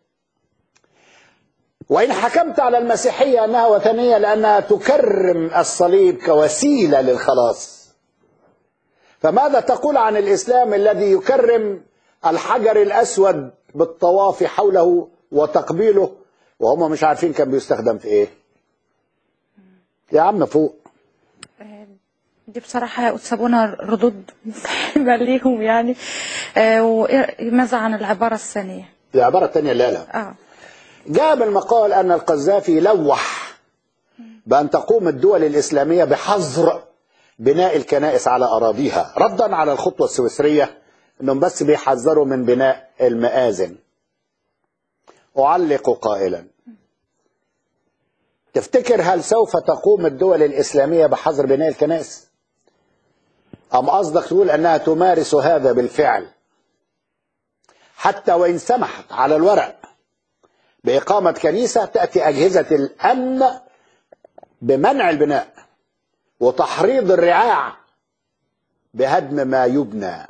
S2: وان حكمت على المسيحيه انها وثنيه لانها تكرم الصليب كوسيله للخلاص فماذا تقول عن الاسلام الذي يكرم الحجر الاسود بالطواف حوله وتقبيله وهم مش عارفين كان بيستخدم في ايه يا عم فوق
S1: دي بصراحة يا أتسابونا ردود مفهمة ليهم يعني آه وماذا عن العبارة الثانية
S2: العبارة الثانية لا لا
S1: اه
S2: جاء بالمقال أن القذافي لوح بأن تقوم الدول الإسلامية بحظر بناء الكنائس على أراضيها ردا على الخطوة السويسرية أنهم بس بيحذروا من بناء المآذن أعلق قائلا تفتكر هل سوف تقوم الدول الإسلامية بحظر بناء الكنائس أم قصدك تقول أنها تمارس هذا بالفعل حتى وإن سمحت على الورق بإقامة كنيسة تأتي أجهزة الأمن بمنع البناء وتحريض الرعاع بهدم ما يبنى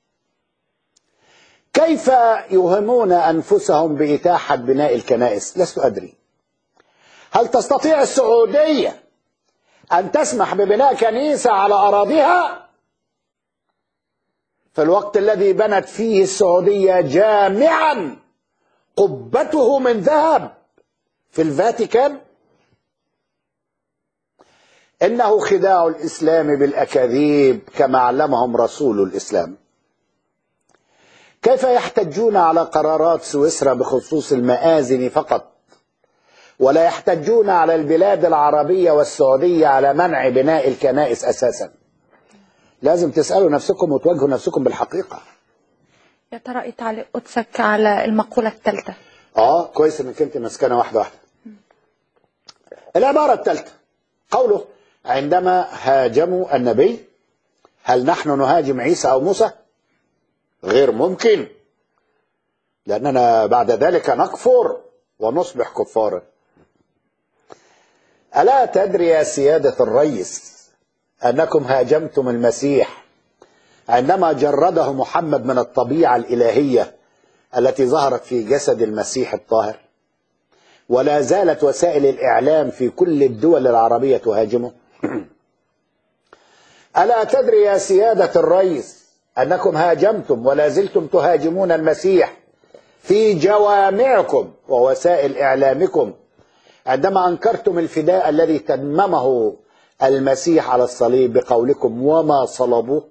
S2: كيف يوهمون أنفسهم بإتاحة بناء الكنائس لست أدري هل تستطيع السعودية أن تسمح ببناء كنيسة على أراضيها في الوقت الذي بنت فيه السعودية جامعا قبته من ذهب في الفاتيكان إنه خداع الإسلام بالأكاذيب كما علمهم رسول الإسلام كيف يحتجون على قرارات سويسرا بخصوص المآذن فقط ولا يحتجون على البلاد العربية والسعودية على منع بناء الكنائس أساسا لازم تسألوا نفسكم وتواجهوا نفسكم بالحقيقة
S1: يا ترى ايه تعليق قدسك على المقولة الثالثة
S2: اه كويس انك انت مسكنه واحده واحده العباره الثالثه قوله عندما هاجموا النبي هل نحن نهاجم عيسى او موسى غير ممكن لاننا بعد ذلك نكفر ونصبح كفارا الا تدري يا سياده الريس انكم هاجمتم المسيح عندما جرده محمد من الطبيعه الالهيه التي ظهرت في جسد المسيح الطاهر ولا زالت وسائل الاعلام في كل الدول العربيه تهاجمه الا تدري يا سياده الرئيس انكم هاجمتم ولا زلتم تهاجمون المسيح في جوامعكم ووسائل اعلامكم عندما أنكرتم الفداء الذي تممه المسيح على الصليب بقولكم وما صلبوه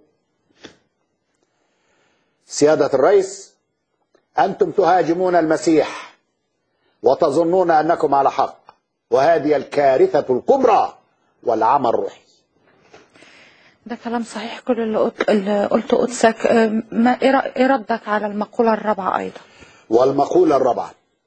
S2: سيادة الرئيس أنتم تهاجمون المسيح وتظنون أنكم على حق وهذه الكارثة الكبرى والعمى الروحي
S1: ده كلام صحيح كل اللي, قلت اللي قلته قدسك آه، ما إيه رأ- إيه ردك على المقولة الرابعة أيضا
S2: والمقولة الرابعة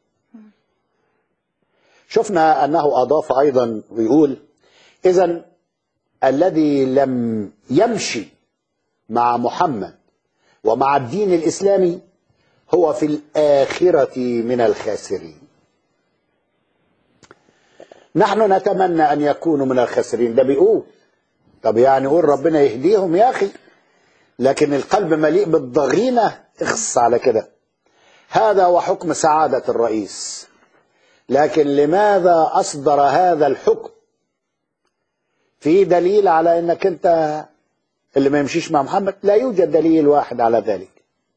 S2: شفنا أنه أضاف أيضا ويقول إذا الذي لم يمشي مع محمد ومع الدين الإسلامي هو في الآخرة من الخاسرين نحن نتمنى أن يكونوا من الخاسرين ده بيقول طب يعني قول ربنا يهديهم يا أخي لكن القلب مليء بالضغينة اخص على كده هذا هو حكم سعادة الرئيس لكن لماذا أصدر هذا الحكم في دليل على أنك أنت اللي ما يمشيش مع محمد لا يوجد دليل واحد على ذلك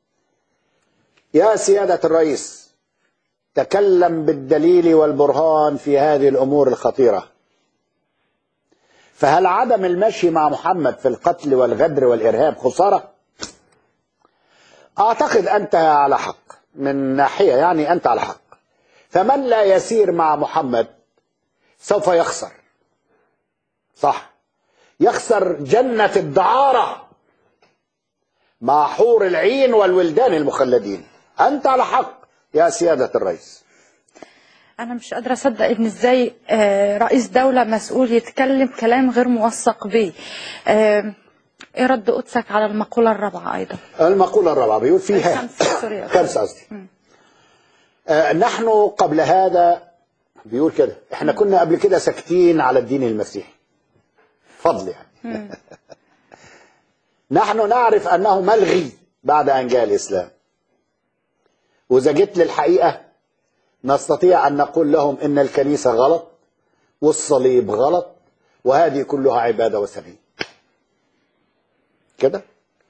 S2: يا سيادة الرئيس تكلم بالدليل والبرهان في هذه الأمور الخطيرة فهل عدم المشي مع محمد في القتل والغدر والإرهاب خسارة؟ أعتقد أنت على حق من ناحية يعني أنت على حق فمن لا يسير مع محمد سوف يخسر صح يخسر جنة الدعارة مع حور العين والولدان المخلدين أنت على حق يا سيادة الرئيس
S1: أنا مش قادرة أصدق إن إزاي آه، رئيس دولة مسؤول يتكلم كلام غير موثق به آه، إيه رد قدسك على المقولة الرابعة أيضا
S2: المقولة الرابعة بيقول فيها
S1: الخامسة، سوري.
S2: خمسة قصدي آه، نحن قبل هذا بيقول كده احنا كنا قبل كده ساكتين على الدين المسيحي فضل يعني نحن نعرف انه ملغي بعد ان جاء الاسلام واذا جيت للحقيقه نستطيع ان نقول لهم ان الكنيسه غلط والصليب غلط وهذه كلها عباده وثنيه كده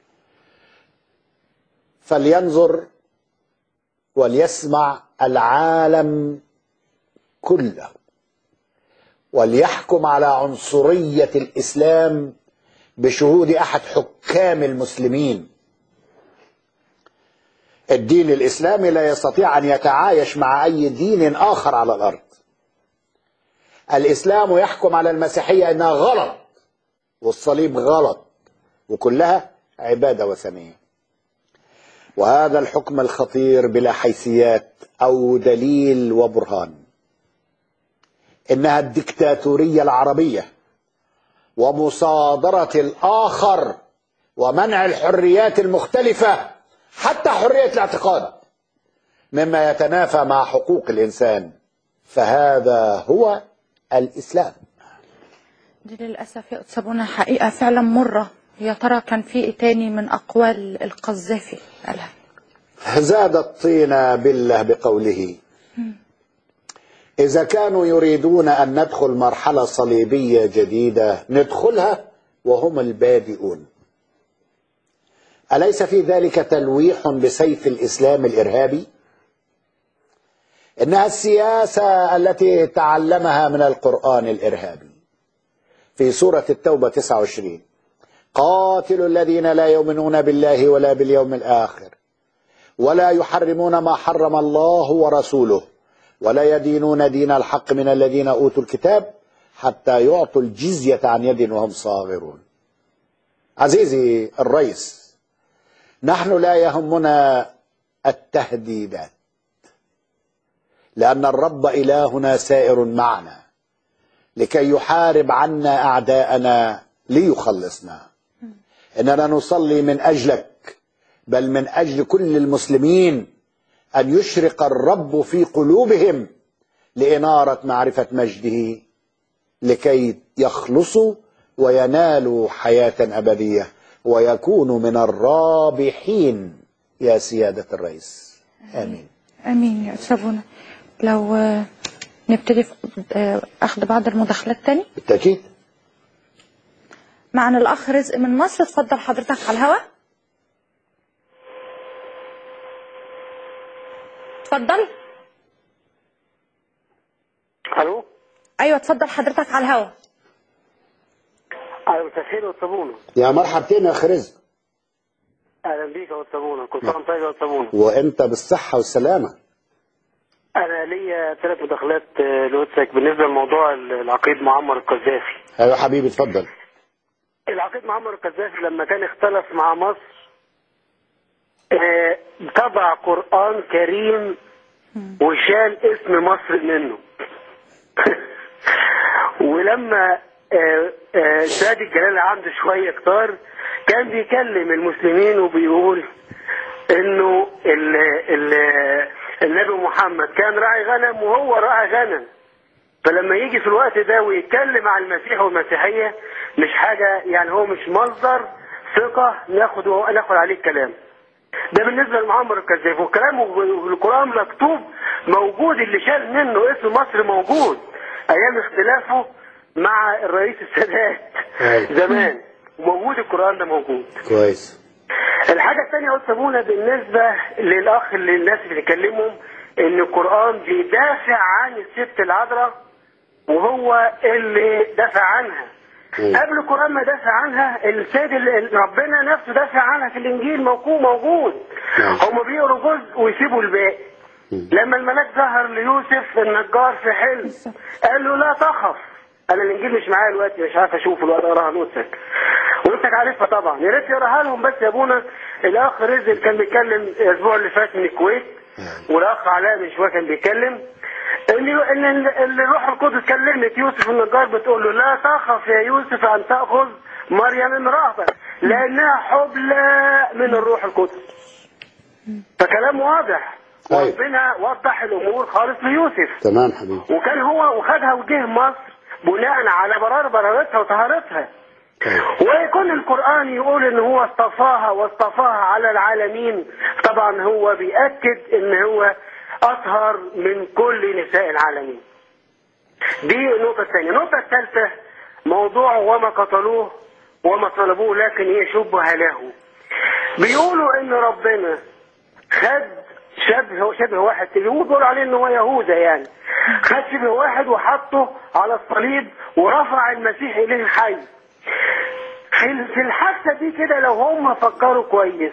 S2: فلينظر وليسمع العالم كله وليحكم على عنصرية الإسلام بشهود أحد حكام المسلمين الدين الإسلامي لا يستطيع أن يتعايش مع أي دين آخر على الأرض الإسلام يحكم على المسيحية أنها غلط والصليب غلط وكلها عبادة وثنية وهذا الحكم الخطير بلا حيثيات او دليل وبرهان انها الدكتاتوريه العربيه ومصادره الاخر ومنع الحريات المختلفه حتى حريه الاعتقاد مما يتنافى مع حقوق الانسان فهذا هو الاسلام
S1: دي للأسف يا أتسابونا حقيقة فعلا مرة يا ترى كان في إيه تاني من أقوال القذافي قالها
S2: زاد الطين بالله بقوله إذا كانوا يريدون أن ندخل مرحلة صليبية جديدة ندخلها وهم البادئون أليس في ذلك تلويح بسيف الإسلام الإرهابي؟ إنها السياسة التي تعلمها من القرآن الإرهابي في سورة التوبة 29 قاتلوا الذين لا يؤمنون بالله ولا باليوم الآخر ولا يحرمون ما حرم الله ورسوله ولا يدينون دين الحق من الذين اوتوا الكتاب حتى يعطوا الجزيه عن يد وهم صاغرون. عزيزي الرئيس نحن لا يهمنا التهديدات لان الرب الهنا سائر معنا لكي يحارب عنا اعداءنا ليخلصنا اننا نصلي من اجلك بل من اجل كل المسلمين ان يشرق الرب في قلوبهم لاناره معرفه مجده لكي يخلصوا وينالوا حياه ابديه ويكونوا من الرابحين يا سياده الرئيس امين
S1: امين يا أتسابونا لو آه، نبتدي في آه، اخذ بعض المداخلات تاني
S2: بالتاكيد
S1: معنا الاخ رزق من مصر اتفضل حضرتك على الهواء اتفضل
S8: الو
S1: ايوه اتفضل حضرتك على الهوا
S8: اهلا مساء الخير يا صابونه
S2: يا مرحبتين يا أخ رزق
S8: اهلا بيك يا صابونه كل سنه وانت طيب يا صابونه
S2: وأنت بالصحة والسلامة
S8: انا ليا ثلاث مداخلات آه، لوتسك بالنسبه لموضوع العقيد معمر القذافي
S2: أيوة حبيبي اتفضل
S8: العقيد معمر القذافي لما كان اختلف مع مصر آه، طبع قران كريم وشال اسم مصر منه ولما آه، آه، سيد الجلال عنده شويه كتار كان بيكلم المسلمين وبيقول انه ال ال النبي محمد كان راعي غنم وهو راعي غنم فلما يجي في الوقت ده ويتكلم عن المسيح والمسيحيه مش حاجه يعني هو مش مصدر ثقه ناخد ناخد عليه الكلام ده بالنسبه لمعمر الكذاب والكلام والقران مكتوب موجود اللي شال منه اسم مصر موجود ايام اختلافه مع الرئيس السادات
S2: أيوة.
S8: زمان وموجود القران ده موجود
S2: كويس
S8: الحاجة الثانية يا سابونا بالنسبة للأخ اللي الناس اللي بيكلمهم إن القرآن بيدافع عن الست العذراء وهو اللي دافع عنها.
S2: مم.
S8: قبل القرآن ما دافع عنها السيد ال- ربنا نفسه دافع عنها في الإنجيل موجود موجود.
S2: نعم.
S8: هم بيقروا جزء ويسيبوا الباقي.
S2: مم.
S8: لما الملاك ظهر ليوسف النجار في حلم قال له لا تخف انا الانجيل مش معايا دلوقتي مش عارف اشوفه الوقت اقراها نوتك وانتك عارفها طبعا يا ريت يقراها لهم بس يا ابونا الاخ رزق كان بيتكلم الاسبوع اللي فات من الكويت والاخ علاء من شويه كان بيتكلم ان ان ان الروح القدس كلمت يوسف النجار بتقول له لا تخف يا يوسف ان تاخذ مريم امرأتك لانها حبلى من الروح القدس فكلام واضح
S2: أيوة.
S8: ربنا وضح الامور خالص ليوسف
S2: تمام حبيبي
S8: وكان هو وخدها وجه مصر بناء على برار برارتها وطهارتها
S2: طيب.
S8: ويكون القرآن يقول ان هو اصطفاها واصطفاها على العالمين طبعا هو بيأكد ان هو اطهر من كل نساء العالمين دي النقطة الثانية النقطة الثالثة موضوع وما قتلوه وما طلبوه لكن هي شبه له بيقولوا ان ربنا خد شبه شبه واحد اليهود بيقولوا عليه ان هو يهوذا يعني خد شبه واحد وحطه على الصليب ورفع المسيح اليه حي في في الحادثه دي كده لو هم فكروا كويس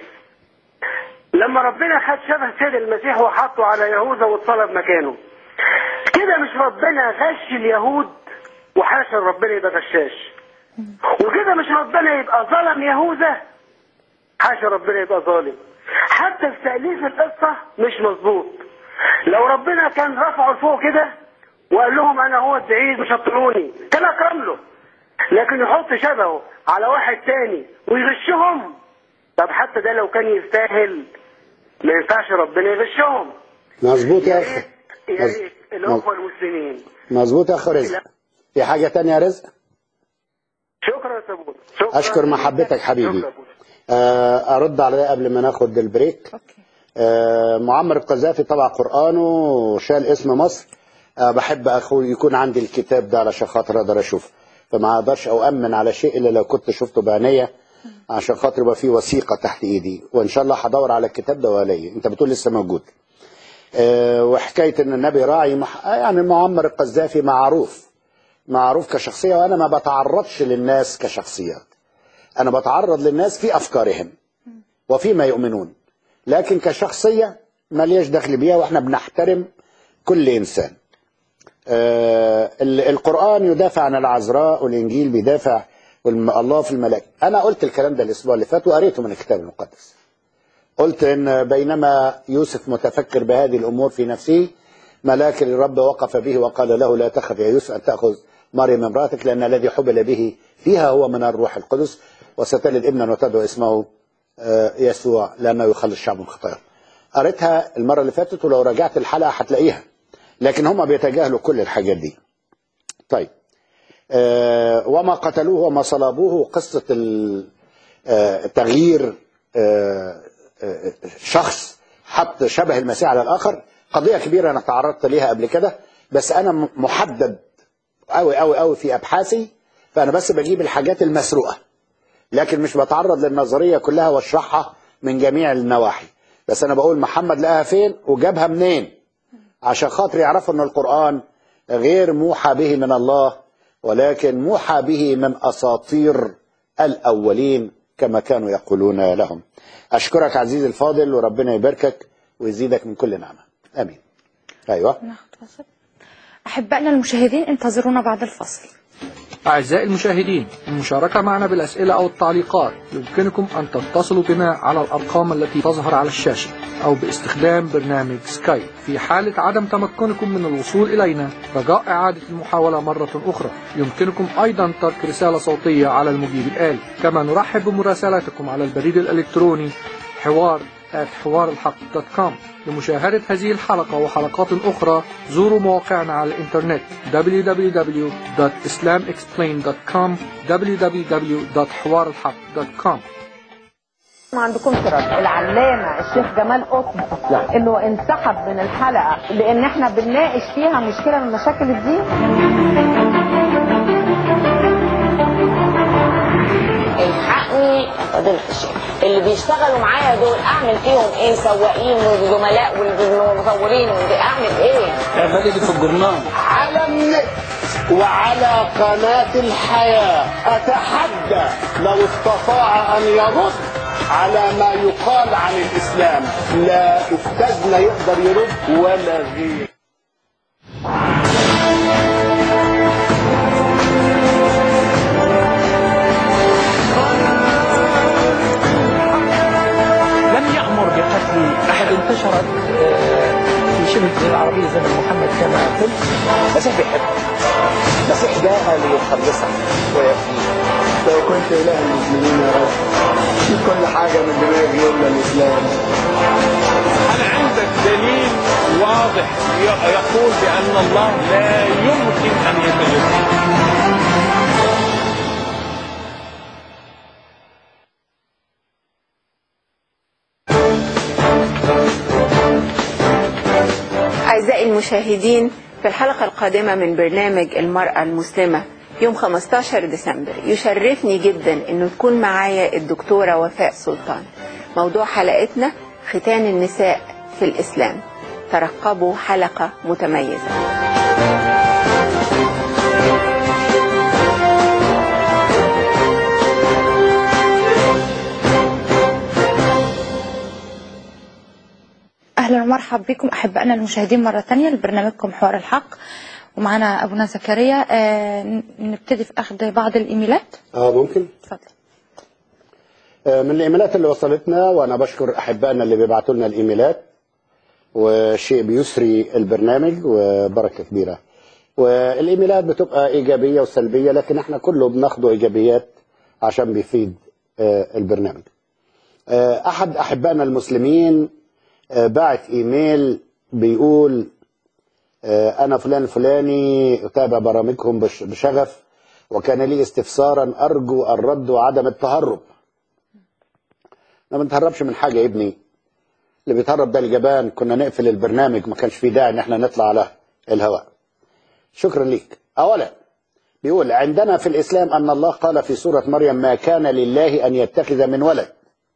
S8: لما ربنا خد شبه سيد المسيح وحطه على يهوذا واتصلب مكانه كده مش ربنا غش اليهود وحاشا ربنا يبقى غشاش وكده مش ربنا يبقى ظلم يهوذا حاشا ربنا يبقى ظالم حتى في تأليف القصة مش مظبوط لو ربنا كان رفعه لفوق كده وقال لهم انا هو الدعيد مش هتطلعوني كان اكرم له لكن يحط شبهه على واحد تاني ويغشهم طب حتى ده لو كان يستاهل ما ينفعش ربنا يغشهم
S2: مظبوط يا
S8: يا
S2: أخ
S8: ريت يا ريت الاخوه المسلمين
S2: مظبوط يا أخ رزق في حاجة تانية يا رزق
S8: شكرا يا سابون شكرا
S2: أشكر محبتك حبيبي
S8: شكرا.
S2: آه، أرد على ده قبل ما ناخد البريك
S1: اوكي
S2: آه، معمر القذافي طبع قرآنه وشال اسم مصر آه، بحب أخو يكون عندي الكتاب ده علشان خاطر أقدر أشوفه فما أقدرش أؤمن على شيء إلا لو كنت شفته بعينيا عشان خاطر يبقى فيه وثيقة تحت إيدي وإن شاء الله هدور على الكتاب ده وألاقيه أنت بتقول لسه موجود آه، وحكاية إن النبي راعي مح... آه، يعني معمر القذافي معروف معروف كشخصية وأنا ما بتعرضش للناس كشخصيات أنا بتعرض للناس في أفكارهم وفيما يؤمنون لكن كشخصية ماليش دخل بيها واحنا بنحترم كل إنسان آه ال- القرآن يدافع عن العذراء والإنجيل بيدافع والم- الله في الملائكة أنا قلت الكلام ده الأسبوع اللي فات وقريته من الكتاب المقدس قلت إن بينما يوسف متفكر بهذه الأمور في نفسه ملاك الرب وقف به وقال له لا تخف يا يوسف أن تأخذ مريم امرأتك لأن الذي حبل به فيها هو من الروح القدس وستلد ابنا وتدعو اسمه آه، يسوع لأنه يخلص الشعب من خطاياه قريتها المرة اللي فاتت ولو راجعت الحلقة هتلاقيها لكن هم بيتجاهلوا كل الحاجات دي طيب آه، وما قتلوه وما صلبوه قصة ال- آه، تغيير آه، آه، شخص حط شبه المسيح على الآخر قضية كبيرة أنا تعرضت ليها قبل كده بس أنا م- محدد أوي أوي أوي في أبحاثي فأنا بس بجيب الحاجات المسروقة لكن مش بتعرض للنظرية كلها واشرحها من جميع النواحي بس أنا بقول محمد لقاها فين وجابها منين عشان خاطر يعرفوا أن القرآن غير موحى به من الله ولكن موحى به من أساطير الأولين كما كانوا يقولون لهم أشكرك عزيزي الفاضل وربنا يباركك ويزيدك من كل نعمة آمين أيوة
S1: ناخد فاصل أحبائنا المشاهدين انتظرونا بعد الفصل
S9: أعزائي المشاهدين المشاركة معنا بالأسئلة أو التعليقات يمكنكم أن تتصلوا بنا على الأرقام التي تظهر على الشاشة أو باستخدام برنامج سكايب في حالة عدم تمكنكم من الوصول إلينا رجاء إعادة المحاولة مرة أخرى يمكنكم أيضا ترك رسالة صوتية على المجيب الآلي كما نرحب بمراسلاتكم على البريد الإلكتروني حوار حوار الحق دوت كوم لمشاهدة هذه الحلقة وحلقات أخرى زوروا مواقعنا على الإنترنت www.islamexplained.com www.حوارالحق.com
S10: ما عندكم اعتراض العلامة الشيخ جمال قطب انه انسحب من الحلقة لان احنا بنناقش فيها مشكلة من مشاكل الدين
S11: الحقني يا فضيلة الشيخ اللي بيشتغلوا معايا دول اعمل فيهم ايه سواقين وزملاء والمصورين اعمل ايه؟
S12: اعملي دي في الجرنان
S2: على النت وعلى قناة الحياة أتحدى لو استطاع أن يرد على ما يقال عن الإسلام لا أستاذنا يقدر يرد ولا غير
S12: لم يأمر بقتل أحد انتشرت آه، في شبه الجزيرة العربية زمن محمد كما قلت
S13: المسيح بيحب المسيح جاء ليخلصك ويفديك لو كنت اله المسلمين يا رب شيل كل حاجه من دماغي الا الاسلام
S14: هل عندك دليل واضح ي- يقول بأن الله لا يمكن أن يتجسد
S15: أعزائي المشاهدين في الحلقة القادمة من برنامج المرأة المسلمة يوم 15 ديسمبر يشرفني جدا أنه تكون معايا الدكتورة وفاء سلطان موضوع حلقتنا ختان النساء في الإسلام ترقبوا حلقة متميزة
S1: أهلا ومرحبا بكم أحبائنا المشاهدين مرة تانية لبرنامجكم حوار الحق ومعنا أبونا زكريا آه ن- نبتدي في أخذ بعض الإيميلات
S2: اه ممكن
S1: اتفضل
S2: آه، من الايميلات اللي وصلتنا وانا بشكر احبائنا اللي بيبعتوا لنا الايميلات وشيء بيسري البرنامج وبركه كبيره والايميلات بتبقى ايجابيه وسلبيه لكن احنا كله بناخده ايجابيات عشان بيفيد آه، البرنامج آه، احد احبائنا المسلمين آه، بعت ايميل بيقول آه، انا فلان الفلاني اتابع برامجكم بش- بشغف وكان لي استفسارا ارجو الرد وعدم التهرب ما بنتهربش من حاجه يا ابني اللي بيتهرب ده الجبان كنا نقفل البرنامج ما كانش في داعي ان احنا نطلع على الهواء شكرا ليك اولا بيقول عندنا في الاسلام ان الله قال في سوره مريم ما كان لله ان يتخذ من ولد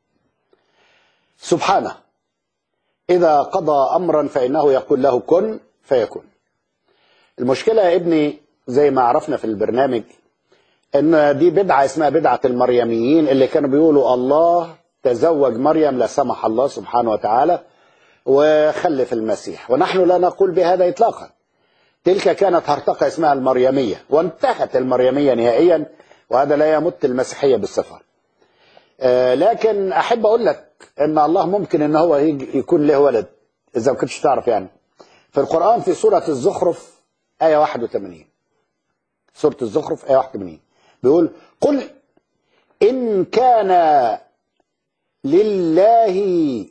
S2: سبحانه اذا قضى امرا فانه يقول له كن فيكون المشكله يا ابني زي ما عرفنا في البرنامج ان دي بدعه اسمها بدعه المريميين اللي كانوا بيقولوا الله تزوج مريم لا سمح الله سبحانه وتعالى وخلف المسيح ونحن لا نقول بهذا اطلاقا تلك كانت هرطقه اسمها المريميه وانتهت المريميه نهائيا وهذا لا يمت المسيحيه بالصفه آه، لكن احب اقول لك ان الله ممكن ان هو يجي- يكون له ولد اذا ما كنتش تعرف يعني في القران في سوره الزخرف ايه 81 سوره الزخرف ايه 81 بيقول قل ان كان لله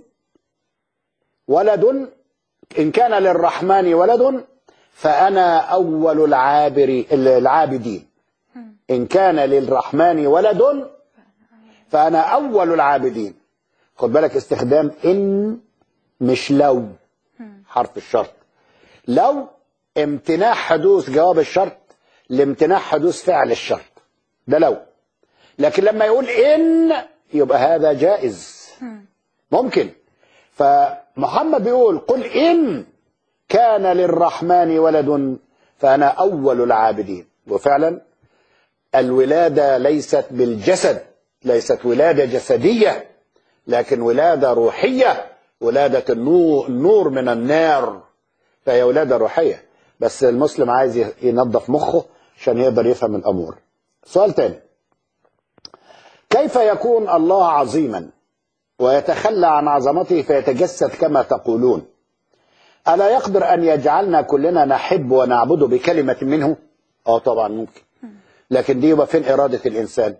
S2: ولد ان كان للرحمن ولد فانا اول العابر العابدين ان كان للرحمن ولد فانا اول العابدين خد بالك استخدام ان مش لو حرف الشرط لو امتناع حدوث جواب الشرط لامتناع حدوث فعل الشرط ده لو لكن لما يقول ان يبقى هذا جائز ممكن فمحمد بيقول قل ان كان للرحمن ولد فأنا أول العابدين وفعلا الولادة ليست بالجسد ليست ولادة جسدية لكن ولادة روحية ولادة النور, النور من النار فهي ولادة روحية بس المسلم عايز ينظف مخه عشان يقدر يفهم الأمور سؤال تاني كيف يكون الله عظيما ويتخلى عن عظمته فيتجسد كما تقولون ألا يقدر أن يجعلنا كلنا نحب ونعبده بكلمة منه اه طبعا ممكن لكن دي يبقى فين إرادة الإنسان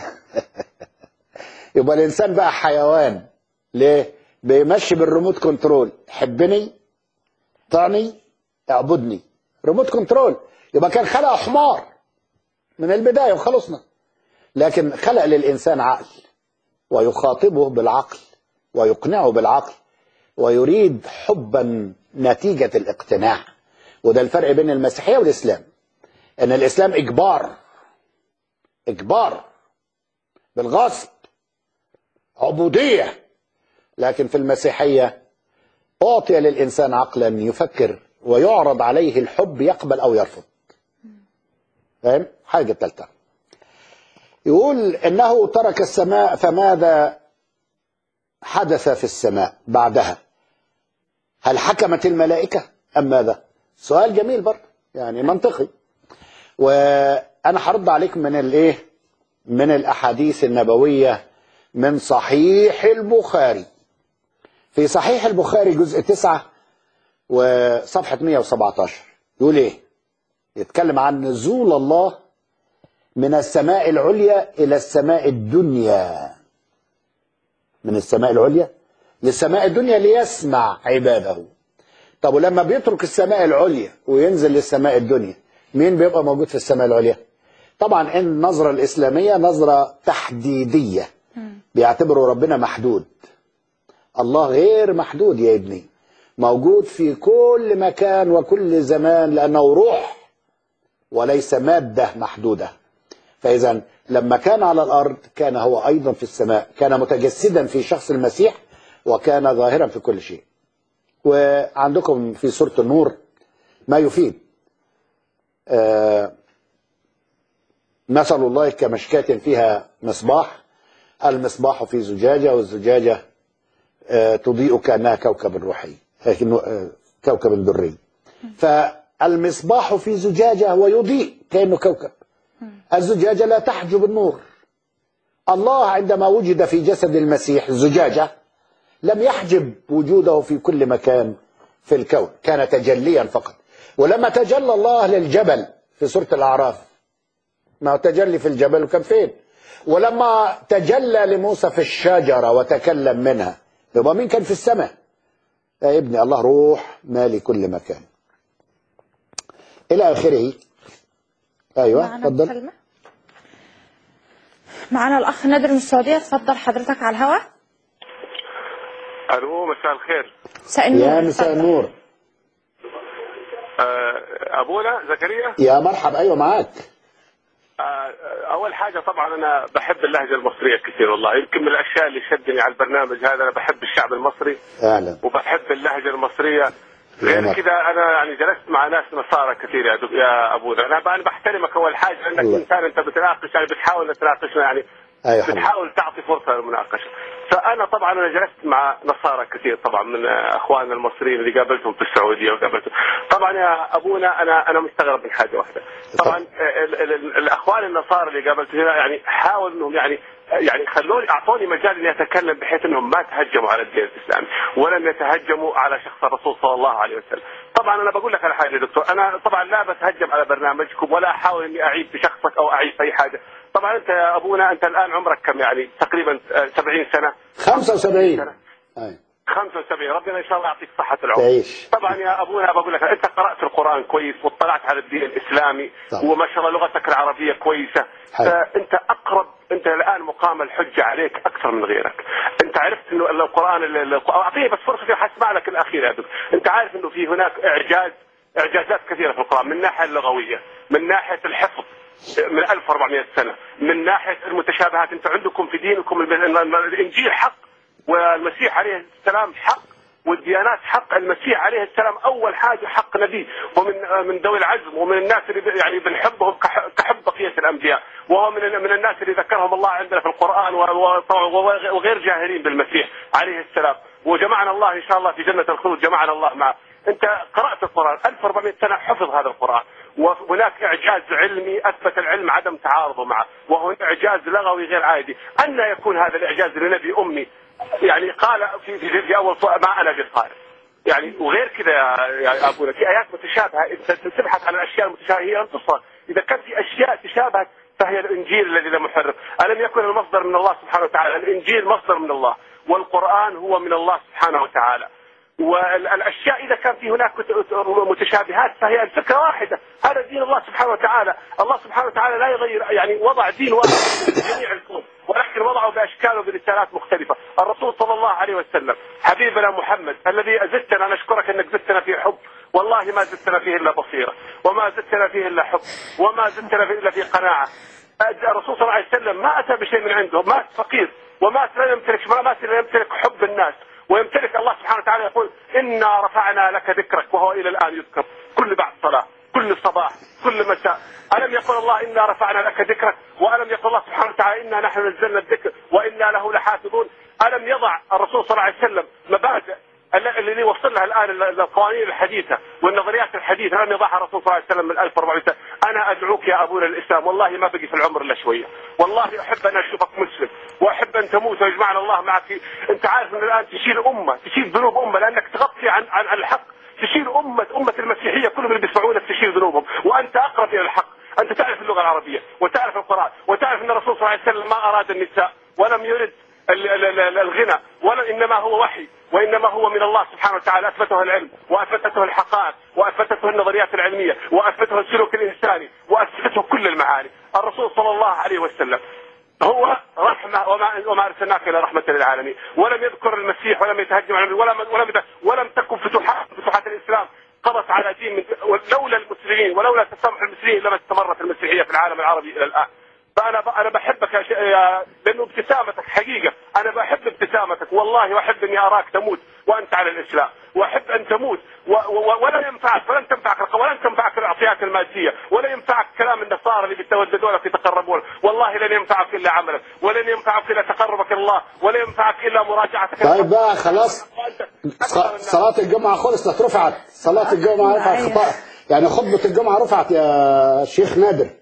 S2: يبقى الإنسان بقى حيوان ليه بيمشي بالريموت كنترول حبني طعني اعبدني ريموت كنترول يبقى كان خلق حمار من البداية وخلصنا لكن خلق للإنسان عقل ويخاطبه بالعقل ويقنعه بالعقل ويريد حبا نتيجة الاقتناع وده الفرق بين المسيحية والإسلام أن الإسلام إجبار إجبار بالغصب عبودية لكن في المسيحية أعطي للإنسان عقلا يفكر ويعرض عليه الحب يقبل أو يرفض فاهم؟ حاجة الثالثة يقول إنه ترك السماء فماذا حدث في السماء بعدها هل حكمت الملائكة أم ماذا سؤال جميل برضه يعني منطقي وأنا هرد عليك من الإيه من الأحاديث النبوية من صحيح البخاري في صحيح البخاري جزء تسعة وصفحة 117 يقول إيه يتكلم عن نزول الله من السماء العليا إلى السماء الدنيا من السماء العليا للسماء الدنيا ليسمع عباده طب ولما بيترك السماء العليا وينزل للسماء الدنيا مين بيبقى موجود في السماء العليا طبعا النظرة الإسلامية نظرة تحديدية بيعتبروا ربنا محدود الله غير محدود يا ابني موجود في كل مكان وكل زمان لأنه روح وليس مادة محدودة فإذا لما كان على الأرض كان هو أيضا في السماء كان متجسدا في شخص المسيح وكان ظاهرا في كل شيء وعندكم في سورة النور ما يفيد آه مثل الله كمشكاة فيها مصباح المصباح في زجاجة والزجاجة آه تضيء كأنها كوكب روحي آه كوكب دري فالمصباح في زجاجة ويضيء كأنه كوكب الزجاجة لا تحجب النور الله عندما وجد في جسد المسيح الزجاجة لم يحجب وجوده في كل مكان في الكون كان تجليا فقط ولما تجلى الله للجبل في سورة الأعراف ما هو تجلي في الجبل وكان فين ولما تجلى لموسى في الشجرة وتكلم منها يبقى مين كان في السماء يا ابني الله روح مالي كل مكان إلى آخره أيوة
S1: معنا
S2: اتفضل
S1: مكالمة معنا الأخ نادر من السعودية اتفضل حضرتك على الهواء
S3: الو مساء الخير
S1: مساء النور
S2: يا مساء
S1: اتفضل.
S2: النور
S3: آه، ابونا زكريا
S2: يا مرحب أيوة معاك
S3: آه، اول حاجه طبعا انا بحب اللهجه المصريه كثير والله يمكن من الاشياء اللي شدني على البرنامج هذا انا بحب الشعب المصري
S2: أهلا
S3: وبحب اللهجه المصريه
S2: يا
S3: غير
S2: مرحبا.
S3: كذا انا يعني جلست مع ناس نصارى كثير يا دب- يا ابونا انا انا بحترمك اول حاجه لانك
S2: الله.
S3: انسان انت بتناقش يعني بتحاول تناقشنا يعني
S2: أيوة حبيبي.
S3: بتحاول تعطي فرصه للمناقشه فانا طبعا انا جلست مع نصارى كثير طبعا من اخواننا المصريين اللي قابلتهم في السعوديه وقابلتهم طبعا يا ابونا انا انا مستغرب من حاجه واحده طبعا ال- ال- ال- الاخوان النصارى اللي قابلتهم هنا يعني حاولوا انهم يعني يعني خلوني اعطوني مجال اني اتكلم بحيث انهم ما تهجموا على الدين الاسلامي ولم يتهجموا على شخص الرسول صلى الله عليه وسلم. طبعا انا بقول لك على حاجه يا دكتور انا طبعا لا بتهجم على برنامجكم ولا احاول اني اعيب في شخصك او اعيب في اي حاجه. طبعا انت يا ابونا انت الان عمرك كم يعني تقريبا آه، 70 سنه
S2: 75 أيوة
S3: 75 ربنا ان شاء الله يعطيك صحه العمر.
S2: تعيش
S3: طبعا يا ابونا بقول لك انت قرات القران كويس واطلعت على الدين الاسلامي
S2: طبعا.
S3: وما شاء الله لغتك العربيه كويسه
S2: حلو.
S3: فانت اقرب انت الان مقام الحجه عليك اكثر من غيرك انت عرفت انه القران ال- ال- اعطيني بس فرصه حسمع لك الاخير يا دكتور انت عارف انه في هناك اعجاز اعجازات كثيره في القران من الناحيه اللغويه من ناحيه الحفظ من 1400 سنه من ناحيه المتشابهات انت عندكم في دينكم الم- الم- الانجيل حق والمسيح عليه السلام حق
S16: والديانات حق المسيح عليه السلام اول حاجه حق نبي ومن من ذوي العزم ومن الناس اللي ب- يعني بنحبهم كح- كحب بقيه الانبياء وهو من من الناس اللي ذكرهم الله عندنا في القران و- و- وغير جاهلين بالمسيح عليه السلام وجمعنا الله ان شاء الله في جنه الخلود جمعنا الله معه انت قرات القران 1400 سنه حفظ هذا القران وهناك اعجاز علمي اثبت العلم عدم تعارضه معه وهناك اعجاز لغوي غير عادي ان يكون هذا الاعجاز لنبي امي يعني قال في في, في اول صورة ما انا بقارئ يعني وغير كذا يا يا ابونا في ايات متشابهه انت تبحث عن الاشياء المتشابهه هي ان تصل اذا كان في اشياء تشابهت فهي الانجيل الذي لم يحرف الم يكن المصدر من الله سبحانه وتعالى الانجيل مصدر من الله والقران هو من الله سبحانه وتعالى والاشياء اذا كان في هناك مت- متشابهات فهي الفكره واحده هذا دين الله سبحانه وتعالى الله سبحانه وتعالى لا يغير يعني وضع دين واحد لجميع الكون ولكن وضعه باشكال وبرسالات مختلفه الرسول صلى الله عليه وسلم حبيبنا محمد الذي زدتنا نشكرك انك زدتنا في حب والله ما زدتنا فيه الا بصيره وما زدتنا فيه الا حب وما زدتنا فيه الا في قناعه الرسول صلى الله عليه وسلم ما اتى بشيء من عنده مات فقير ومات لا يمتلك ما مات لا يمتلك حب الناس ويمتلك الله سبحانه وتعالى يقول انا رفعنا لك ذكرك وهو الى الان يذكر كل بعد صلاه كل صباح كل مساء الم يقل الله انا رفعنا لك ذكرك والم يقل الله سبحانه وتعالى انا نحن نزلنا الذكر وانا له لحافظون الم يضع الرسول صلى الله عليه وسلم مبادئ الل- اللي وصل لها الان ال- ال- القوانين الحديثه والنظريات الحديثه لم يضعها الرسول صلى الله عليه وسلم من 1400 سنه، انا ادعوك يا ابونا الاسلام والله ما بقي في العمر الا شويه، والله احب ان اشوفك مسلم واحب ان تموت ويجمعنا الله معك في- انت عارف ان الان تشيل امه تشيل ذنوب امه لانك تغطي عن عن عن الحق تشيل امه امه المسيحيه كلهم اللي بيسمعونك تشيل ذنوبهم وانت اقرب الى الحق انت تعرف اللغه العربيه وتعرف القران وتعرف ان الرسول صلى الله عليه وسلم ما اراد النساء ولم يرد ال- ال- ال- الغنى ولا انما هو وحي وانما هو من الله سبحانه وتعالى اثبته العلم واثبتته الحقائق واثبتته النظريات العلميه واثبته السلوك الانساني واثبته كل المعاني الرسول صلى الله عليه وسلم هو رحمة وما وما أرسلناك إلى رحمة للعالمين ولم يذكر المسيح ولم يتهجم على ولم ولم ولم تكن فتوحات فتوحات الإسلام قضت على دين من لولا المسلمين ولولا تسامح المسلمين لما استمرت المسيحية في العالم العربي إلى الآن فانا انا بحبك يا, ش... يا لانه ابتسامتك حقيقه انا بحب ابتسامتك والله واحب اني اراك تموت وانت على الاسلام واحب ان تموت و... و... ولا ينفعك ولن تنفعك الق- ولن تنفعك الاعطيات الماديه ولا ينفعك كلام النصارى اللي بيتوددون لك يتقربون والله لن ينفعك الا عملك ولن ينفعك الا تقربك الله ولا ينفعك الا مراجعتك
S2: طيب بقى خلاص ص- صلاة الجمعة خلصت رفعت صلاة الجمعة رفعت خطأ يعني خطبة الجمعة رفعت يا شيخ نادر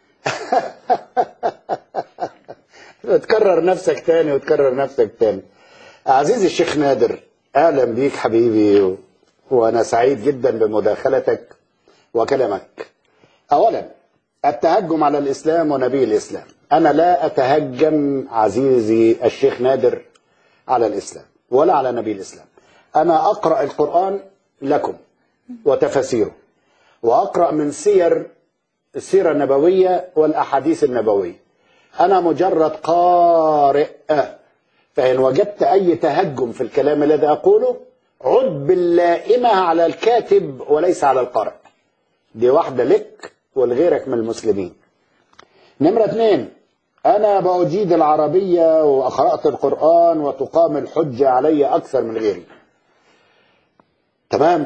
S2: تكرر نفسك تاني وتكرر نفسك تاني عزيزي الشيخ نادر اهلا بيك حبيبي و... وانا سعيد جدا بمداخلتك وكلامك اولا التهجم على الاسلام ونبي الاسلام انا لا اتهجم عزيزي الشيخ نادر على الاسلام ولا على نبي الاسلام انا اقرا القران لكم وتفاسيره واقرا من سير السيره النبويه والاحاديث النبويه انا مجرد قارئ فان وجدت اي تهجم في الكلام الذي اقوله عد باللائمه على الكاتب وليس على القارئ دي واحده لك ولغيرك من المسلمين نمره اثنين انا باجيد العربيه وقرات القران وتقام الحجه علي اكثر من غيري تمام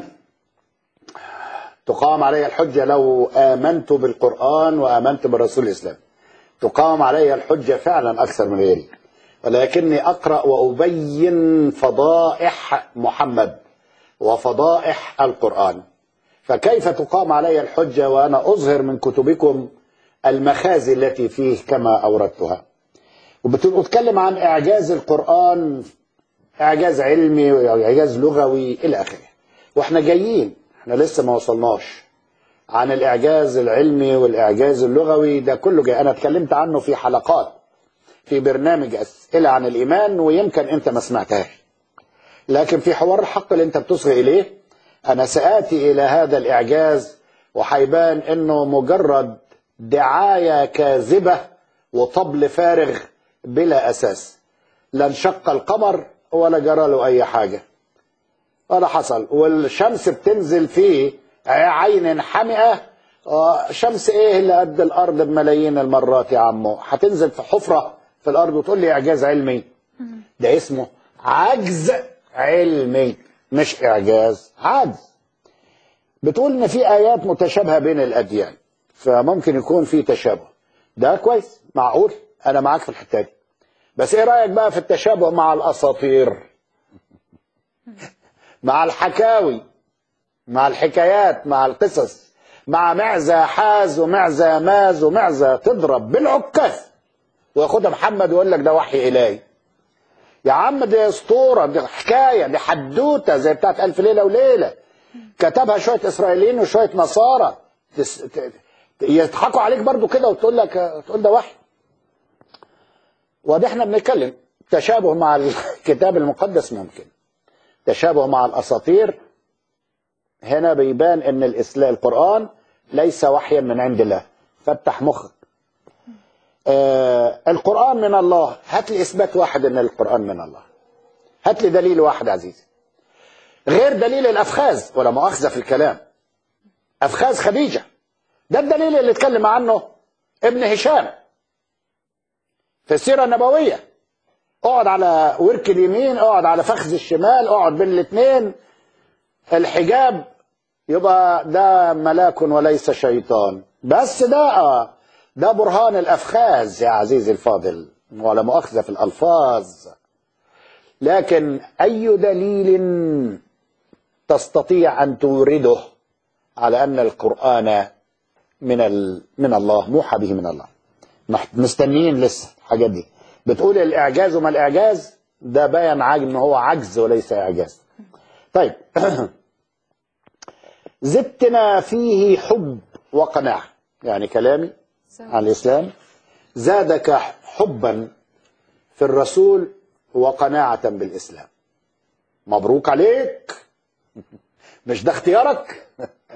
S2: تقام علي الحجه لو امنت بالقران وامنت بالرسول الاسلام تقام علي الحجه فعلا اكثر من غيري ولكني اقرا وابين فضائح محمد وفضائح القران فكيف تقام علي الحجه وانا اظهر من كتبكم المخازي التي فيه كما اوردتها وبتتكلم عن اعجاز القران اعجاز علمي واعجاز لغوي الى اخره واحنا جايين احنا لسه ما وصلناش عن الاعجاز العلمي والاعجاز اللغوي ده كله جاي انا اتكلمت عنه في حلقات في برنامج اسئله عن الايمان ويمكن انت ما سمعتهاش لكن في حوار الحق اللي انت بتصغي اليه انا ساتي الى هذا الاعجاز وحيبان انه مجرد دعايه كاذبه وطبل فارغ بلا اساس لا انشق القمر ولا جرى له اي حاجه ولا حصل والشمس بتنزل في عين حمئه آه، شمس ايه اللي قد الارض بملايين المرات يا عمو هتنزل في حفره في الارض وتقول لي اعجاز علمي ده اسمه عجز علمي مش إعجاز عجز بتقول إن في آيات متشابهة بين الأديان فممكن يكون في تشابه ده كويس معقول أنا معاك في الحتة دي بس إيه رأيك بقى في التشابه مع الأساطير مع الحكاوي مع الحكايات مع القصص مع معزة حاز ومعزة ماز ومعزة تضرب بالعكاز وياخدها محمد ويقول لك ده وحي إلهي يا عم دي اسطوره دي حكايه دي حدوته زي بتاعت الف ليله وليله كتبها شويه اسرائيليين وشويه نصارى تس... ت... ت- يضحكوا عليك برضو كده وتقول لك تقول ده وحي وده احنا بنتكلم تشابه مع الكتاب المقدس ممكن تشابه مع الاساطير هنا بيبان ان الاسلام القران ليس وحيا من عند الله فتح مخك آه القرآن من الله هات لي إثبات واحد أن القرآن من الله هات لي دليل واحد عزيزي غير دليل الأفخاذ ولا مؤاخذة في الكلام أفخاذ خديجة ده الدليل اللي اتكلم عنه ابن هشام في السيرة النبوية اقعد على ورك اليمين اقعد على فخذ الشمال اقعد بين الاثنين الحجاب يبقى ده ملاك وليس شيطان بس ده آه ده برهان الافخاذ يا عزيزي الفاضل ولا مؤاخذه في الالفاظ لكن اي دليل تستطيع ان تورده على ان القران من ال... من الله موحى به من الله مح- مستنيين لسه الحاجات دي بتقول الاعجاز وما الاعجاز ده بيان عاج ان هو عجز وليس اعجاز طيب زدتنا فيه حب وقناعه يعني كلامي عن الإسلام زادك حبا في الرسول وقناعة بالإسلام مبروك عليك مش ده اختيارك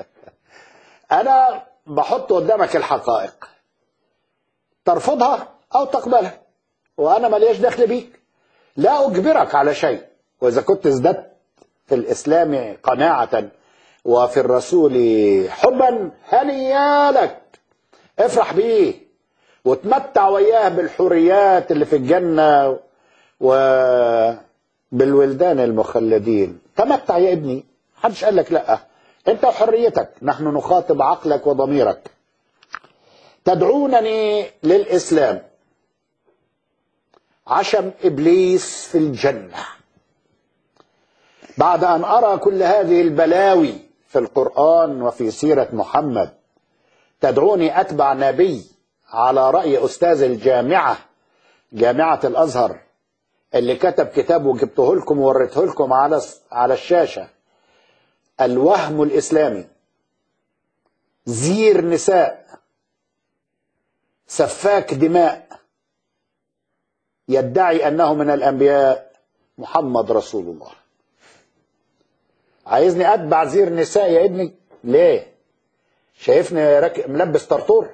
S2: أنا بحط قدامك الحقائق ترفضها أو تقبلها وأنا ملياش دخل بيك لا أجبرك على شيء وإذا كنت ازددت في الإسلام قناعة وفي الرسول حبا هنيا لك افرح بيه وتمتع وياه بالحريات اللي في الجنة وبالولدان المخلدين تمتع يا ابني محدش قال لك لا انت وحريتك نحن نخاطب عقلك وضميرك تدعونني للإسلام عشم إبليس في الجنة بعد أن أرى كل هذه البلاوي في القرآن وفي سيرة محمد تدعوني أتبع نبي على رأي أستاذ الجامعة جامعة الأزهر اللي كتب كتاب وجبته لكم ووريته لكم على على الشاشة الوهم الإسلامي زير نساء سفاك دماء يدعي أنه من الأنبياء محمد رسول الله عايزني أتبع زير نساء يا ابني ليه شايفني راك... ملبس طرطور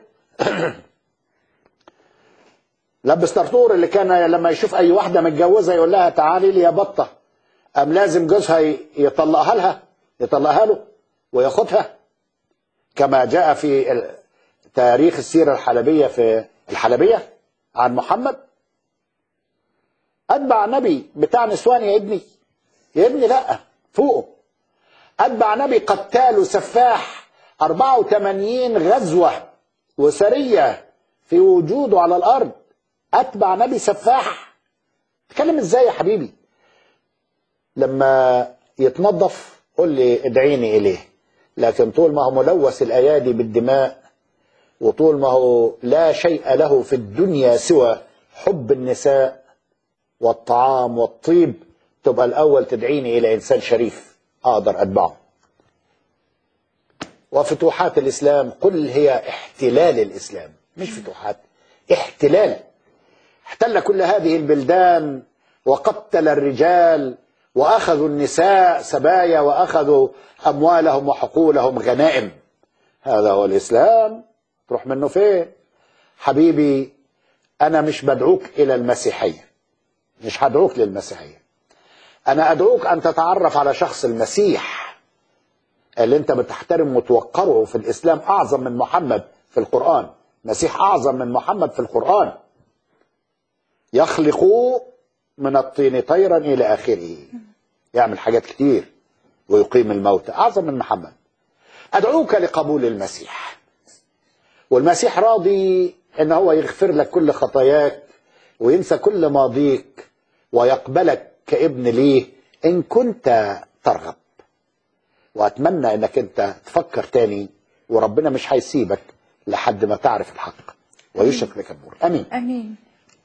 S2: لبس طرطور اللي كان لما يشوف اي واحده متجوزه يقول لها تعالي لي يا بطه ام لازم جوزها ي- يطلقها لها يطلقها له وياخدها كما جاء في ال- تاريخ السيره الحلبيه في الحلبيه عن محمد اتبع نبي بتاع نسوان يا ابني يا ابني لا فوقه اتبع نبي قتال وسفاح 84 غزوه وسريه في وجوده على الارض اتبع نبي سفاح تتكلم ازاي يا حبيبي لما يتنظف قل لي ادعيني اليه لكن طول ما هو ملوث الايادي بالدماء وطول ما هو لا شيء له في الدنيا سوى حب النساء والطعام والطيب تبقى الاول تدعيني الى انسان شريف اقدر اتبعه وفتوحات الاسلام قل هي احتلال الاسلام مش فتوحات احتلال احتل كل هذه البلدان وقتل الرجال واخذوا النساء سبايا واخذوا اموالهم وحقولهم غنائم هذا هو الاسلام تروح منه فين حبيبي انا مش بدعوك الى المسيحيه مش هدعوك للمسيحيه انا ادعوك ان تتعرف على شخص المسيح اللي انت بتحترم وتوقره في الاسلام اعظم من محمد في القران مسيح اعظم من محمد في القران يخلق من الطين طيرا الى اخره يعمل حاجات كتير ويقيم الموتى أعظم من محمد أدعوك لقبول المسيح والمسيح راضي ان هو يغفر لك كل خطاياك وينسى كل ماضيك ويقبلك كابن ليه ان كنت ترغب واتمنى انك انت تفكر تاني وربنا مش هيسيبك لحد ما تعرف الحق ويشرك لك النور امين
S1: امين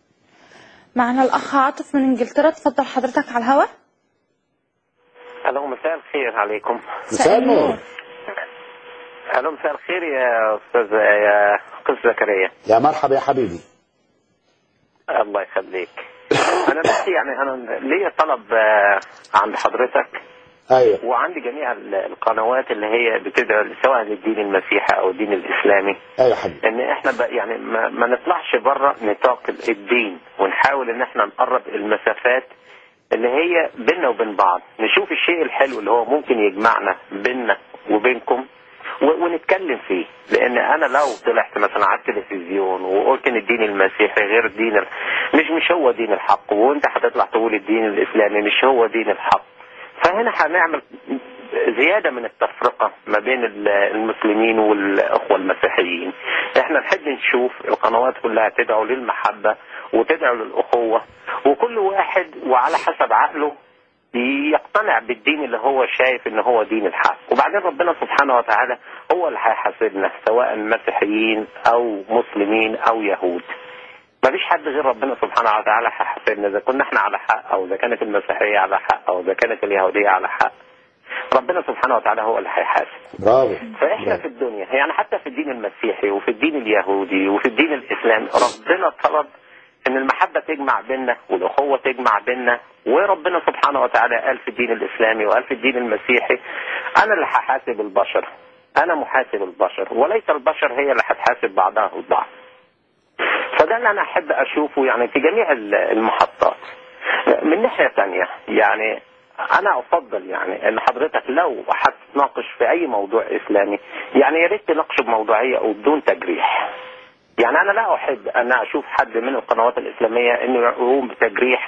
S1: معنا الاخ عاطف من انجلترا تفضل حضرتك على الهواء
S17: الو مساء الخير عليكم
S2: مساء النور
S17: الو مساء الخير يا استاذ يا قس زكريا
S2: يا مرحبا يا حبيبي
S17: الله يخليك انا بس يعني انا ليا طلب آه، عند حضرتك
S2: ايوه
S17: وعند جميع ال- القنوات اللي هي بتدعو سواء للدين المسيحي او الدين الاسلامي
S2: ايوه حبيبي
S17: ان احنا بقى يعني ما, ما نطلعش بره نطاق الدين ونحاول ان احنا نقرب المسافات اللي هي بيننا وبين بعض نشوف الشيء الحلو اللي هو ممكن يجمعنا بيننا وبينكم و- ونتكلم فيه لان انا لو طلعت مثلا على التلفزيون وقلت ان الدين المسيحي غير دين ال... مش مش هو دين الحق وانت هتطلع تقول الدين الاسلامي مش هو دين الحق فهنا هنعمل زيادة من التفرقة ما بين ال- المسلمين والأخوة المسيحيين احنا نحب نشوف القنوات كلها تدعو للمحبة وتدعو للأخوة وكل واحد وعلى حسب عقله يقتنع بالدين اللي هو شايف ان هو دين الحق وبعدين ربنا سبحانه وتعالى هو اللي هيحاسبنا سواء مسيحيين او مسلمين او يهود ما فيش حد غير ربنا سبحانه وتعالى هيحاسبنا اذا كنا احنا على حق او اذا كانت المسيحيه على حق او اذا كانت اليهوديه على حق ربنا سبحانه وتعالى هو اللي هيحاسب
S2: برافو
S17: فاحنا في الدنيا يعني حتى في الدين المسيحي وفي الدين اليهودي وفي الدين الاسلامي ربنا طلب ان المحبه تجمع بيننا والاخوه تجمع بيننا وربنا سبحانه وتعالى قال في الدين الاسلامي وقال في الدين المسيحي انا اللي هحاسب البشر انا محاسب البشر وليس البشر هي اللي هتحاسب بعضها البعض فده اللي انا احب اشوفه يعني في جميع ال- المحطات من ناحيه ثانيه يعني انا افضل يعني ان حضرتك لو هتناقش في اي موضوع اسلامي يعني يا ريت تناقشه بموضوعيه وبدون تجريح يعني انا لا احب ان اشوف حد من القنوات الاسلاميه انه يقوم بتجريح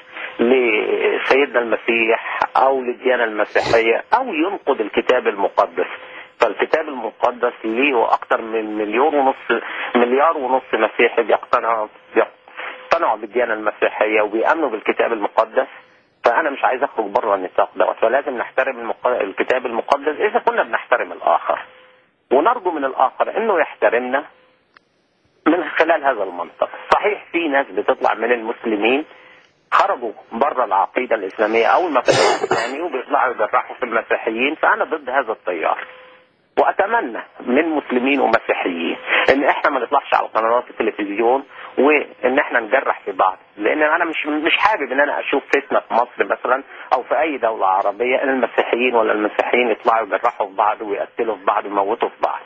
S17: لسيدنا المسيح او للديانه المسيحيه او ينقد الكتاب المقدس فالكتاب المقدس ليه اكثر من مليون ونص مليار ونص مسيحي بيقتنعوا بيقتنعوا بالديانه المسيحيه وبيامنوا بالكتاب المقدس فانا مش عايز اخرج بره النطاق دوت فلازم نحترم المق... الكتاب المقدس اذا كنا بنحترم الاخر ونرجو من الاخر انه يحترمنا من خلال هذا المنطق صحيح في ناس بتطلع من المسلمين خرجوا بره العقيدة الإسلامية أو المفهوم الإسلامي وبيطلعوا يجرحوا في المسيحيين فأنا ضد هذا التيار وأتمنى من مسلمين ومسيحيين إن إحنا ما نطلعش على قنوات التلفزيون وإن إحنا نجرح في بعض لأن أنا مش مش حابب إن أنا أشوف فتنة في مصر مثلا أو في أي دولة عربية إن المسيحيين ولا المسيحيين يطلعوا يجرحوا في بعض ويقتلوا في بعض ويموتوا في بعض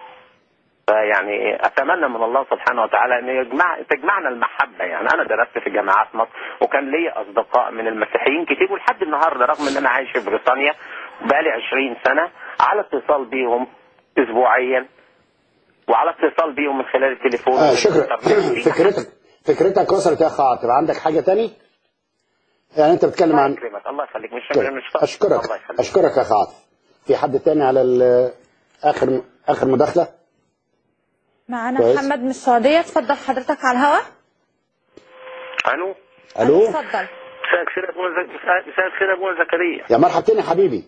S17: فيعني اتمنى من الله سبحانه وتعالى ان يجمع تجمعنا المحبه يعني انا درست في جامعات مصر وكان لي اصدقاء من المسيحيين كتير ولحد النهارده رغم ان انا عايش في بريطانيا بقالي 20 سنه على اتصال بيهم اسبوعيا وعلى اتصال بيهم من خلال التليفون
S2: آه
S17: ومن
S2: شكرا
S17: الإنترنت.
S2: فكرتك فكرتك وصلت يا اخ عاطف عندك حاجه تاني يعني انت بتتكلم
S17: الله
S2: عن
S17: يكرمك الله يخليك مش
S2: شكرا.
S17: مش
S2: اشكرك
S17: الله يخليك
S2: اشكرك يا اخ عاطف في حد تاني على ال- اخر اخر مداخله
S1: معنا
S2: كويس.
S1: محمد من السعودية تفضل حضرتك على الهواء
S4: الو
S2: الو
S1: تفضل
S4: مساء الخير يا ابونا زك... مساء- مساء الخير يا ابونا زكريا
S2: يا مرحبتين يا حبيبي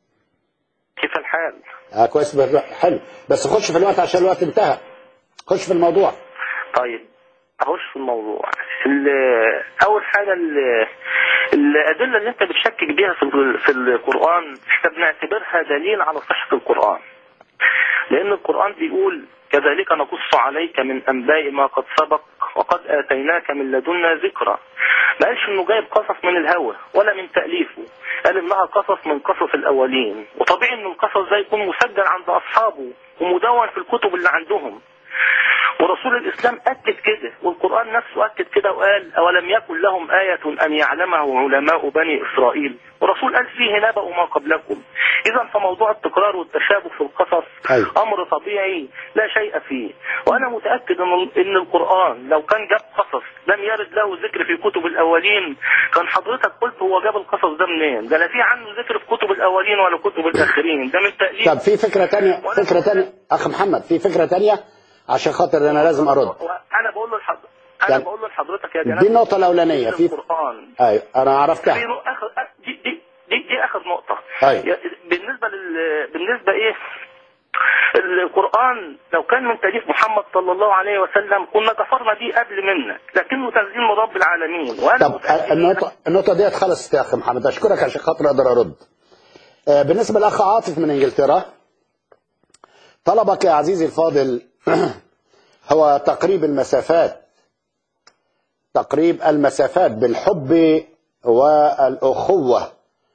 S4: كيف الحال؟
S2: آه كويس ب- حلو بس خش في الوقت عشان الوقت انتهى خش في الموضوع
S4: طيب اخش في الموضوع ال- اول حاجه ال- الادله اللي انت بتشكك بيها في ال- في القران احنا بنعتبرها دليل على صحه القران لان القران بيقول كذلك نقص عليك من انباء ما قد سبق وقد اتيناك من لدنا ذكرى ما قالش انه جايب قصص من الهوى ولا من تاليفه قال انها قصص من قصص الاولين وطبيعي ان القصص ده يكون مسجل عند اصحابه ومدون في الكتب اللي عندهم ورسول الإسلام أكد كده والقرآن نفسه أكد كده وقال أولم يكن لهم آية أن يعلمه علماء بني إسرائيل
S18: والرسول قال فيه نبأ ما قبلكم اذا فموضوع التكرار والتشابه في القصص
S2: أيوة.
S18: امر طبيعي لا شيء فيه وانا متاكد ان ان القران لو كان جاب قصص لم يرد له ذكر في كتب الاولين كان حضرتك قلت هو جاب القصص ده منين ده لا في عنه ذكر في كتب الاولين ولا كتب الاخرين ده من تاليف
S2: طب في فكرة تانية فكرة تانية أخ محمد في فكرة تانية عشان خاطر أنا لازم أرد
S18: انا بقول له لحضرتك انا
S2: يعني
S18: بقول لحضرتك يا جناب
S2: دي النقطة الأولانية في
S18: القران
S2: أيوة أنا عرفتها
S18: في نق- اخر دي دي دي, دي اخر نقطه
S2: أيوة.
S18: يا- بالنسبه لل بالنسبه ايه القرآن لو كان من تأليف محمد صلى الله عليه وسلم كنا كفرنا بيه قبل منا لكنه تنزيل من رب العالمين وأنا
S2: طب النقطة النقطة ديت خلصت يا أخ محمد أشكرك عشان خاطر أقدر أرد آه، بالنسبة للأخ عاطف من إنجلترا طلبك يا عزيزي الفاضل هو تقريب المسافات تقريب المسافات بالحب والأخوة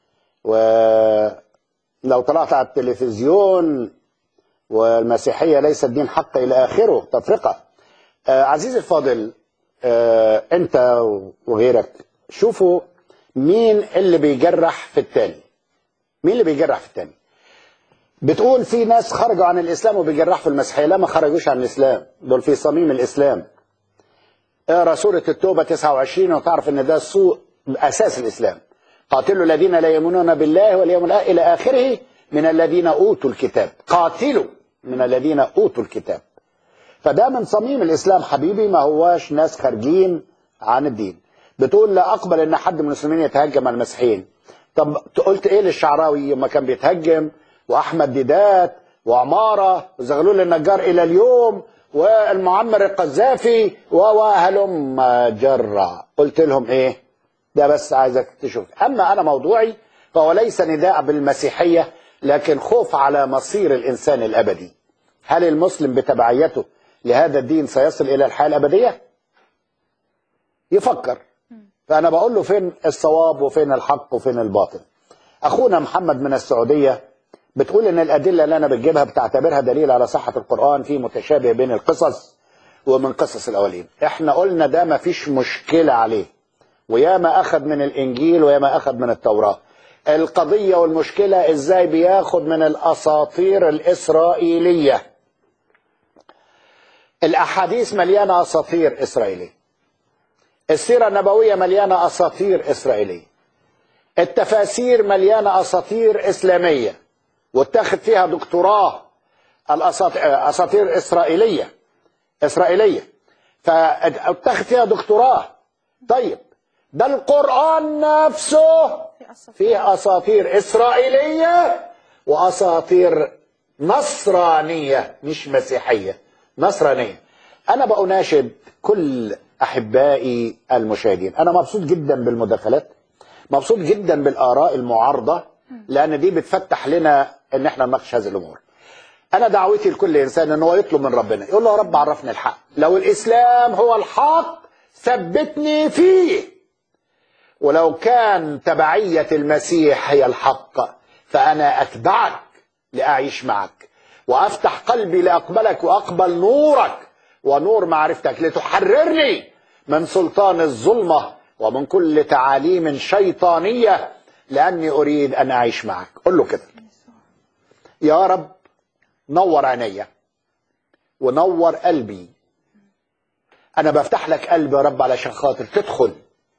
S2: ولو طلعت على التلفزيون والمسيحية ليست دين حق إلى آخره تفرقة آه، عزيزي الفاضل آه، أنت وغيرك شوفوا مين اللي بيجرح في التاني مين اللي بيجرح في التاني بتقول في ناس خرجوا عن الإسلام وبيجرحوا في المسيحية لا ما خرجوش عن الإسلام دول في صميم الإسلام اقرا سورة التوبة 29 وتعرف ان ده سوء اساس الاسلام قاتلوا الذين لا يؤمنون بالله واليوم الآخر الى اخره من الذين اوتوا الكتاب قاتلوا من الذين اوتوا الكتاب فده من صميم الاسلام حبيبي ما هواش ناس خارجين عن الدين بتقول لا اقبل ان حد من المسلمين يتهجم على المسيحيين طب قلت ايه للشعراوي لما كان بيتهجم واحمد ديدات وعماره وزغلول النجار الى اليوم والمعمر القذافي وهلم جرا قلت لهم ايه ده بس عايزك تشوف اما انا موضوعي فهو ليس نداء بالمسيحيه لكن خوف على مصير الانسان الابدي هل المسلم بتبعيته لهذا الدين سيصل الى الحياه الابديه يفكر فانا بقول له فين الصواب وفين الحق وفين الباطل اخونا محمد من السعوديه بتقول ان الادله اللي انا بتجيبها بتعتبرها دليل على صحه القران في متشابه بين القصص ومن قصص الاولين احنا قلنا ده ما فيش مشكله عليه وياما اخذ من الانجيل وياما اخذ من التوراه القضيه والمشكله ازاي بياخد من الاساطير الاسرائيليه الاحاديث مليانه اساطير اسرائيليه السيره النبويه مليانه اساطير اسرائيليه التفاسير مليانه اساطير اسلاميه واتخذ فيها دكتوراه الاساطير اساطير اسرائيليه اسرائيليه فاتخذ فيها دكتوراه طيب ده القران نفسه فيه اساطير اسرائيليه واساطير نصرانيه مش مسيحيه نصرانيه انا بأناشد كل احبائي المشاهدين انا مبسوط جدا بالمداخلات مبسوط جدا بالاراء المعارضه لان دي بتفتح لنا ان احنا نناقش هذه الامور انا دعوتي لكل انسان ان هو يطلب من ربنا يقول له يا رب عرفني الحق لو الاسلام هو الحق ثبتني فيه ولو كان تبعيه المسيح هي الحق فانا اتبعك لاعيش معك وافتح قلبي لاقبلك واقبل نورك ونور معرفتك لتحررني من سلطان الظلمه ومن كل تعاليم شيطانيه لاني اريد ان اعيش معك قل له كده يا رب نور عينيا ونور قلبي انا بفتح لك قلبي يا رب علشان خاطر تدخل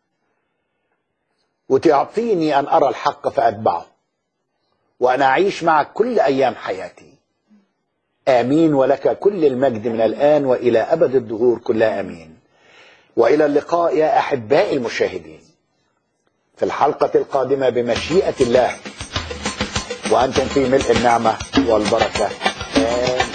S2: وتعطيني ان ارى الحق فاتبعه وانا اعيش معك كل ايام حياتي امين ولك كل المجد من الان والى ابد الدهور كلها امين والى اللقاء يا احبائي المشاهدين في الحلقه القادمه بمشيئه الله وانتم في ملء النعمه والبركه آمين